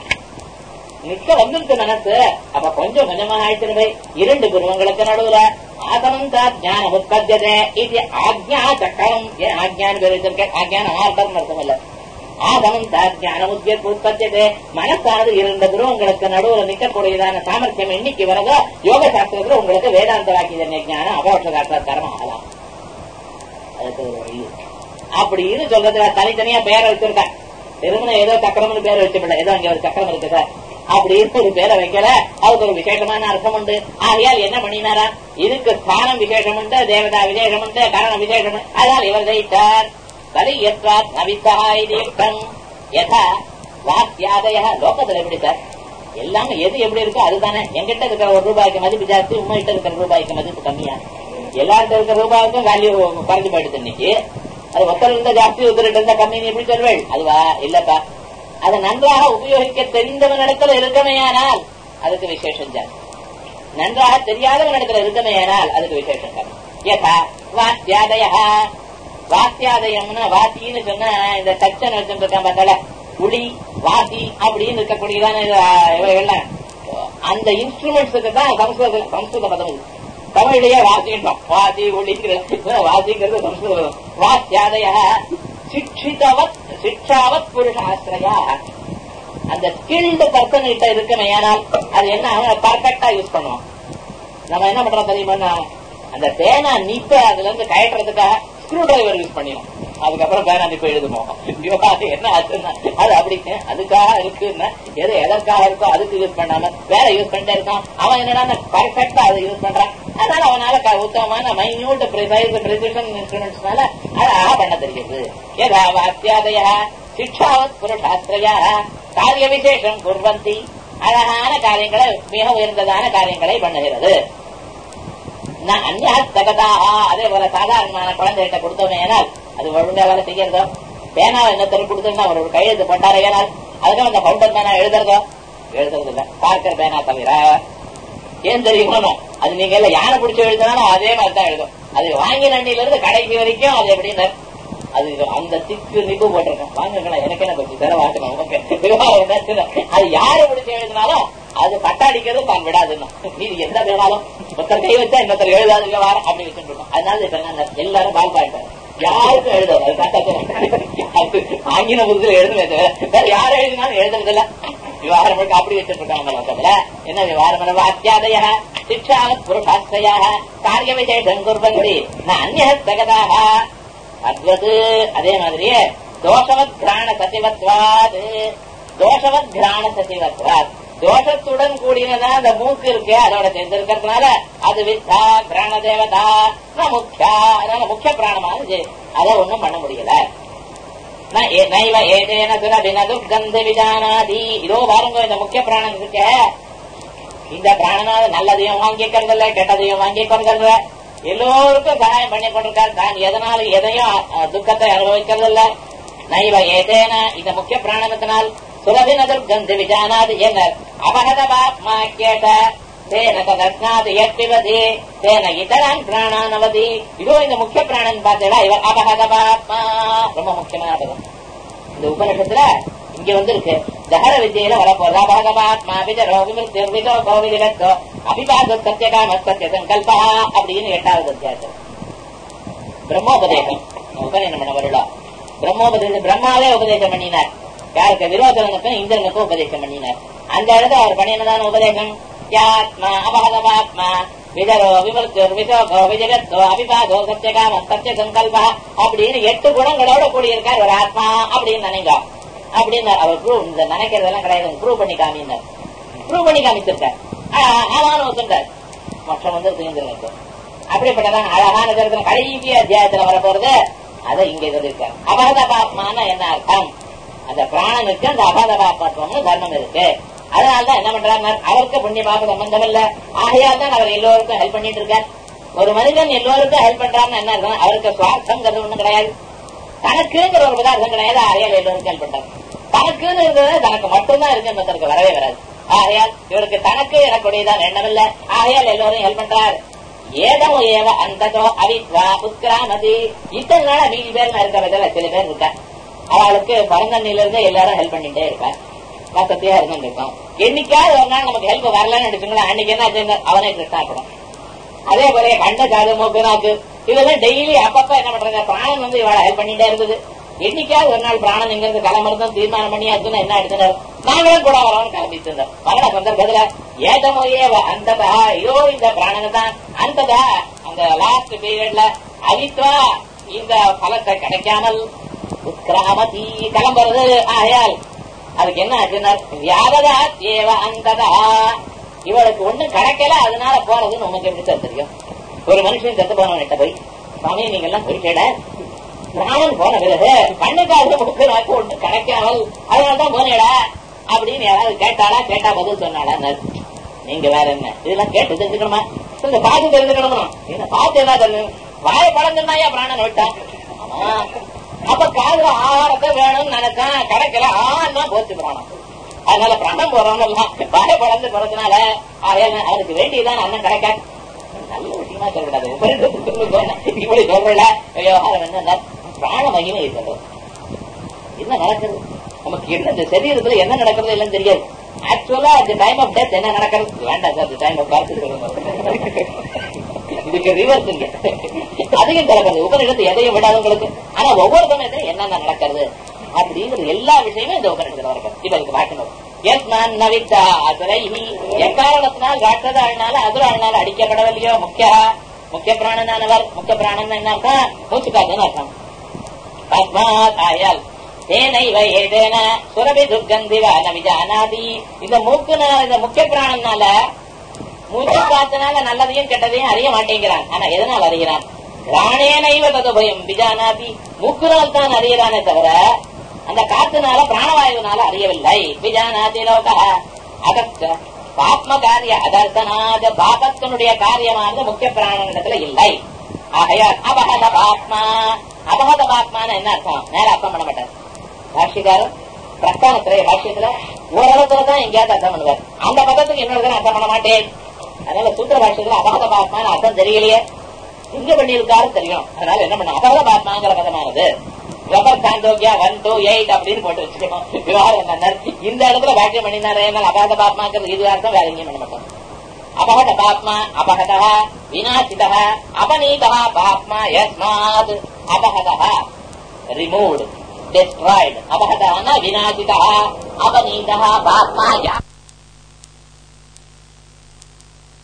நிக்க வந்துருக்கு மனசு அப்ப கொஞ்சம் கொஞ்சமா ஆயிட்டு இரண்டு குருவங்களுக்கு நடுவுல ஆசனம் தா ஞான உற்பத்தியதே இது ஆக்ஞா சக்கரம் ஏன் ஆக்ஞான்னு பேர் வச்சிருக்கேன் ஆக்ஞான ஆர்த்தம் அர்த்தம் இல்ல ஆசனம் தா ஞான உற்பத்தியதே மனசானது இரண்டு குருவங்களுக்கு நடுவுல நிற்கக்கூடியதான சாமர்த்தியம் இன்னைக்கு வரதோ யோக சாஸ்திரத்துல உங்களுக்கு வேதாந்த வாக்கிய ஞானம் அபோஷ சாஸ்திரம் ஆகலாம் அதுக்கு ஒரு வழி இருக்கு. அப்படின்னு சொல்றதுல தனித்தனியா பேரை வச்சிருக்கேன் திருமணம் ஏதோ சக்கரம்னு பேர் வச்சுவிடல ஏதோ அங்க ஒரு சக்கரம் இருக்கு சார் அப்படின்னு ஒரு பேரை வைக்கல அதுக்கு ஒரு விசேஷமான அர்த்தம் உண்டு ஆகையால் என்ன பண்ணினாரா இதுக்கு ஸ்தானம் விசேஷம் உண்டு தேவதா விசேஷம் உண்டு கரண விசேஷம் உண்டு. அதனால் இவர் ஜெயித்தார் பலி எத்வாத் நவித்தா இது யுக்தம் யதா வாக்கியாதய லோகத்துல எப்படி சார் எல்லாமே எது எப்படி இருக்கோ அதுதானே எங்கிட்ட இருக்கிற ஒரு ரூபாய்க்கு மதிப்பு ஜாஸ்தி உங்ககிட்ட இருக்கிற ரூபாய்க்கு மதிப்பு கம்மியா எல்லார்ட்ட இருக்கிற ரூபாய்க்கும் வேல்யூ குறைஞ்சு போயிடுது இன்னைக்கு அது ஒருத்தர் இருந்த ஜாஸ்தி ஒருத்தர் இருந்த கம்மின்னு எப்படி சொல்வேள் அதுவா இல்லப்பா அதை நன்றாக உபயோகிக்க தெரிந்தவனிடத்துல இருக்கமேயானால் அதுக்கு விசேஷம் ஜாஸ்தி நன்றாக தெரியாதவனிடத்துல இருக்கமேயானால் அதுக்கு விசேஷம் கம்மி யதா வாத்தியாதய வாத்தியாதயம்னு வாத்தின்னு சொன்னா இந்த டச்சன் வச்சுருக்கான் பார்த்தால உளி வாசி அப்படின்னு இருக்கக்கூடியதான இது, இவைகள்லாம் அந்த இன்ஸ்ட்ருமெண்ட்ஸுக்கு தான் சம்ஸ்கிருத சம்ஸ்கிருத பதம் இது தமிழ்லயே வாசிக்கிட்டோம் வாசி ஒளிங்கிறது வாசிங்கிறது சம்ஸ்கிருத பதம் வாத்தியாதய சிக்ஷிதவத் சிக்ஷாவத் புருஷாஸ்திரயா அந்த ஸ்கில்டு பர்சன் கிட்ட இருக்குமே ஆனால் அது என்ன பர்ஃபெக்டா யூஸ் பண்ணுவோம் நம்ம என்ன பண்றோம் தெரியுமா அந்த பேனா நீப்ப அதுல இருந்து கயட்டுறதுக்காக ஸ்க்ரூ டிரைவர் யூஸ் பண்ணிடும் அதுக்கப்புறம் பேனா இப்ப எழுதுமோ ஐயோ, அது என்ன ஆச்சுன்னா அது அப்படி அதுக்காக இருக்குன்னா எது எதற்காக இருக்கோ அதுக்கு யூஸ் பண்ணாம வேற யூஸ் பண்ணிட்டே இருக்கான் அவன் என்னடா பர்ஃபெக்டா அதை யூஸ் பண்றான் அதனால அவனால க- உத்தமமான மைன்யூட் ப்ரிசைஸ் பிரிசிஷன் இன்ஸ்ட்ருமெண்ட்ஸ்னால அழகா பண்ண தெரியுது யதா வாத்தியாதய சிக்ஷாவத் புருஷாஸ்திரயா காரிய விசேஷம் குர்வந்தி அழகான காரியங்களை மிக உயர்ந்ததான காரியங்களை பண்ணுகிறது நான் அந்நியாஸ்தகதாக அதே போல சாதாரணமான குழந்தைகிட்ட கொடுத்தோமே ஏனால் அது ஒழுங்கா வேலை செய்யறதோ பேனா இன்னொருத்தர் கொடுத்திருந்தா அவர் ஒரு கையெழுத்து போட்டாரே ஏனால் அதுக்கு அந்த பவுண்டர் பேனா எழுதுறதோ எழுதுறது இல்ல பார்க்கர் பேனா தவிர ஏன் தெரியுமா அது நீங்க எல்லாம் யானை பிடிச்சி எழுதினாலும் அதே மாதிரி தான் எழுதும் அது வாங்கி நண்டியில இருந்து கடைசி வரைக்கும் அது எப்படின்னு அது அந்த திக்கு நிப்பு போட்டிருக்கேன் வாங்குங்களா எனக்கு என்ன கொஞ்சம் தர வாட்டணும் உனக்கு விவகாரம் என்னாச்சுன்னா, அது யாரு பிடிச்சி எழுதினாலும் அது பட்டாடிக்கிறது தான் விடாதுன்னா மீதி எந்த வேணாலும் ஒருத்தர் கை வச்சா இன்னொருத்தர் எழுதாது விவகாரம் அப்படி வச்சுட்டு இருக்கோம் அதனால இப்ப என்ன எல்லாரும் பால் பாயிட்டாங்க யாருக்கும் எழுதாது அது கட்டாச்சு ஆங்கில புதுசுல எழுதுமே தவிர வேற யார் எழுதினாலும் எழுதுறது இல்ல விவகாரம் முழுக்க அப்படி வச்சுட்டு இருக்காங்க லோகத்துல என்ன விவகாரம் வாத்தியாதய சிக்ஷா புருஷாஸ்திரயா காரிய விசேஷம் குர்வந்தி ந அந்நியஸ்தகதாக அத்வது அதே மாதிரியே தோஷவத் கிராண சசிவத்வாது தோஷவத் கிராண சசிவத்வாத் தோஷத்துடன் கூடியதான் அந்த மூக்கு இருக்கு அதோட சேர்ந்து இருக்கிறதுனால அது வித்தா கிராண தேவதா ந முக்கியா அதனால முக்கிய பிராணமானது அதை ஒண்ணும் பண்ண முடியல ந ஏ- நைவ ஏதேன சுரபின துர்கந்த விஜானாதி இதோ பாருங்க இந்த முக்கிய பிராணம் இருக்க இந்த பிராணனால நல்லதையும் வாங்கிக்கிறது இல்ல கெட்டதையும் வாங்கிக்கிறது இல்ல எல்லோருக்கும் சகாயம் பண்ணி கொண்டிருக்கார் தான் எதனால எதையும் அஹ், துக்கத்தை அனுபவிக்கிறது இல்ல நைவ ஏதேன இந்த முக்கிய பிராணத்தினால் சுரபின துர்கந்த விஜானாதி என்ன அபகத பாப்மா கேட்ட தேன ததஸ்னாது எட்டிவதி தேன இதரான் பிராணானவதி இதோ இந்த முக்கிய பிராணன் பார்த்தீங்களா இவர் அபகத பாப்மா ரொம்ப முக்கியமான பதம் இந்த உபநிஷத்துல இங்க வந்து இருக்கு தகர வித்தியில வரப்போறதா பாகவாத்மா விஜரோ விமிருத்தியோ விதோ கோவிலத்தோ அபிபாத சத்தியகாம சத்திய சங்கல்பா அப்படின்னு எட்டாவது அத்தியாயம் பிரம்மோபதேசம் உபநயனம் பண்ண வருடா பிரம்மோபதேசம் பிரம்மாவே உபதேசம் பண்ணினார் யாருக்கு விரோதனுக்கும் இந்திரனுக்கும் உபதேசம் பண்ணினார் அந்த இடத்துல அவர் பண்ணினதான உபதேசம் யாத்மா அபாதமாத்மா விதரோ விமர்த்தியோ விசோகோ விஜகத்தோ அபிபாதோ சத்தியகாம சத்திய சங்கல்பா அப்படின்னு எட்டு குணங்களோட கூடியிருக்கார் ஒரு ஆத்மா அப்படின்னு நினைங்க அப்படின்னு அவர் ப்ரூவ் இந்த நினைக்கிறதெல்லாம் கிடையாது ப்ரூவ் பண்ணி காமினார் ப்ரூவ் பண்ணி காமிச்சிருக்கார் ஆமான்னு ஒத்துட்டார் மொத்தம் வந்து இந்திரனுக்கு அப்படிப்பட்டதான் அழகான தரிசனம் கடைசி அத்தியாயத்துல வரப்போறது அதை இங்க சொல்லியிருக்காரு அபகத பாப்மான என்ன அர்த்தம் அந்த பிராணனுக்கு அந்த அபகத பாப்பத்துவம்னு தர்மம் இருக்கு அதனாலதான் என்ன பண்றாங்க அவருக்கு புண்ணிய பாப சம்பந்தம் இல்ல ஆகையால் தான் அவர் எல்லோருக்கும் ஹெல்ப் பண்ணிட்டு இருக்கார் ஒரு மனிதன் எல்லோருக்கும் ஹெல்ப் பண்றாருன்னு என்ன அர்த்தம் அவருக்கு சுவார்த்தம்ங்கிறது ஒண்ணும் கிடையாது தனக்குங்கிற ஒரு பதார்த்தம் கிடையாது ஆகையால் எல்லோருக்கும் ஹெல்ப் பண்றாரு தனக்குன்னு இருந்தது தனக்கு மட்டும்தான் இருக்கு என்பதற்கு வரவே வராது ஆகையால் இவருக்கு தனக்கு எனக்குடையதான் எண்ணம் இல்ல ஆகையால் எல்லோரும் ஹெல்ப் பண்றார் ஏதோ ஏவ அந்ததோ அவித்வா உத்கிராமதி இத்தனை நாளா மீதி பேர் இருக்கிறதுல சில பேர் இருக்கா அவளுக்கு பரந்தண்ணில இருந்து எல்லாரும் ஹெல்ப் பண்ணிட்டே இருப்பார் வசதியா இருந்துருக்கோம் என்னைக்காவது ஒரு நாள் நமக்கு ஹெல்ப் வரலன்னு எடுத்துங்களேன் அன்னைக்கு என்ன ஆச்சுங்க? அவனே கிருஷ்ணாப்படும் அதே போல கண்ட காது மூக்கு நாக்கு இதெல்லாம் டெய்லி அப்பப்ப என்ன பண்றாங்க பிராணன் வந்து இவளை ஹெல்ப் பண்ணிட்டே இருக்குது என்னைக்காவது ஒரு நாள் பிராணன் இங்க இருந்து கிளம்புறதும் தீர்மானம் பண்ணியாச்சுன்னா என்ன எடுத்துனார் நாங்களும் கூட வரோம்னு கிளம்பிட்டு இருந்தோம் மரண சந்தர்ப்பத்துல ஏதமோயே அந்ததா இதோ இந்த பிராணன் தான் அந்ததா அந்த லாஸ்ட் பீரியட்ல அவித்வா இந்த பலத்தை கிடைக்காமல் உத்கிராமதி கிளம்புறது ஆயால் அதுக்கு என்ன ஆச்சுன்னா வியாபதா ஏவ அந்ததா இவளுக்கு ஒண்ணும் கிடைக்கல அதனால போறதுன்னு உனக்கு எப்படி சார் தெரியும் ஒரு மனுஷன் செத்து போனவன்கிட்ட போய் சுவாமி நீங்க எல்லாம் போயிட்டேட பிராணன் போன பிறகு கண்ணுக்காக முக்கு நாக்கு ஒண்ணு கிடைக்காமல் அதனாலதான் போனேடா அப்படின்னு யாராவது கேட்டாளா கேட்டா பதில் சொன்னாடா நீங்க வேற என்ன இதெல்லாம் கேட்டு தெரிஞ்சுக்கணுமா இந்த பார்த்து தெரிஞ்சுக்கணுமா என்ன பார்த்து என்ன தெரியும் வாய பழந்துனாயா பிராணன் விட்டான் ஆமா அப்ப காதுல ஆகாரத்தை வேணும்னு நினைச்சான் கிடைக்கல ஆனா போச்சு பிராணம் அதனால பிராணம் போறவங்க எல்லாம் வாய பழந்து போறதுனால ஆகையால அவருக்கு வேண்டியதான் அண்ணன் கிடைக்காது நல்ல விஷயமா சொல்லக்கூடாது இப்படி சொல்றல விவகாரம் என்ன பிராண மகிமை சொல்றது என்ன நடக்குது நமக்கு என்ன இந்த சரீரத்துல என்ன நடக்கிறது எல்லாம் தெரியாது ஆக்சுவலா அந்த டைம் ஆஃப் டெத் என்ன நடக்கிறது வேண்டாம் சார் டைம் ஆஃப் பார்த்து சொல்லுங்க இதுக்கு ரிவர்ஸ் இங்க அதிகம் கலக்கிறது உபநிஷத்து எதையும் விடாது உங்களுக்கு ஆனா ஒவ்வொரு சமயத்தையும் என்னென்ன நடக்கிறது அப்படிங்கிறது எல்லா விஷயமும் இந்த உபநிஷத்துல வரணும் இப்ப இதுக்கு வாக்கணும் எஸ் நான் நவித்தா அசுரை எக்காரணத்தினால் ராட்சத ஆழ்னால அசுர ஆழ்னால அடிக்கப்படவில்லையோ முக்கிய முக்கிய பிராணனானவர் முக்கிய பிராணன் என்ன அர்த்தம் மூச்சு காத்துன்னு அர்த்தம் தஸ்மாத் ஆயால் தேனைவ ஏதேன சுரபி துர்கந்திவ ந விஜானாதி இந்த மூக்குனால இந்த முக்கிய பிராணனால மூச்சு காத்துனால நல்லதையும் கெட்டதையும் அறிய மாட்டேங்கிறான் ஆனா எதனால் அறிகிறான் பிராணேனைவ ததுபயம் விஜானாதி மூக்குனால் தான் அறியறானே தவிர அந்த காத்துனால பிராணவாயுனால அறியவில்லை விஜானாதி லோக அதற்கு பாப்ம காரிய அதர்த்தனாத பாபத்தினுடைய காரியமானது முக்கிய பிராணனிடத்துல இல்லை ஆகையால் அபகத பாப்மா அபகத பாப்மான என்ன அர்த்தம் நேர அர்த்தம் பண்ண மாட்டார் பாஷ்யக்காரர் பிரஸ்தானத்துல பாஷ்யத்துல ஓரளவுல தான் எங்கேயாவது அர்த்தம் பண்ணுவார் அந்த பதத்துக்கு இன்னொரு தடவை அர்த்தம் பண்ண மாட்டேன் அதனால சூத்திர பாஷ்யத்துல அபகத பாப்மான அர்த்தம் தெரியலையே எங்க பண்ணியிருக்காரு தெரியும் அதனால என்ன பண்ண அபகத பாப்மாங்கிற பதமானது ரப்பர் சாந்தோக்கியா ஒன் டூ எயிட் அப்படின்னு போட்டு வச்சுக்கணும் விவகாரம் என்ன இந்த இடத்துல வாக்கியம் பண்ணினாரு என்னால் அபகத பாப்மாங்கிறது இது அர்த்தம் வேற எங்கேயும் பண்ண மாட்டோம் அபகத பாப்மா அபகத விநாசித அபநீத பாப்மா யஸ்மாத் அபகத ரிமூவ்டு destroyed. அபகதான விநாசிதா அபநீதா பாப்மா யா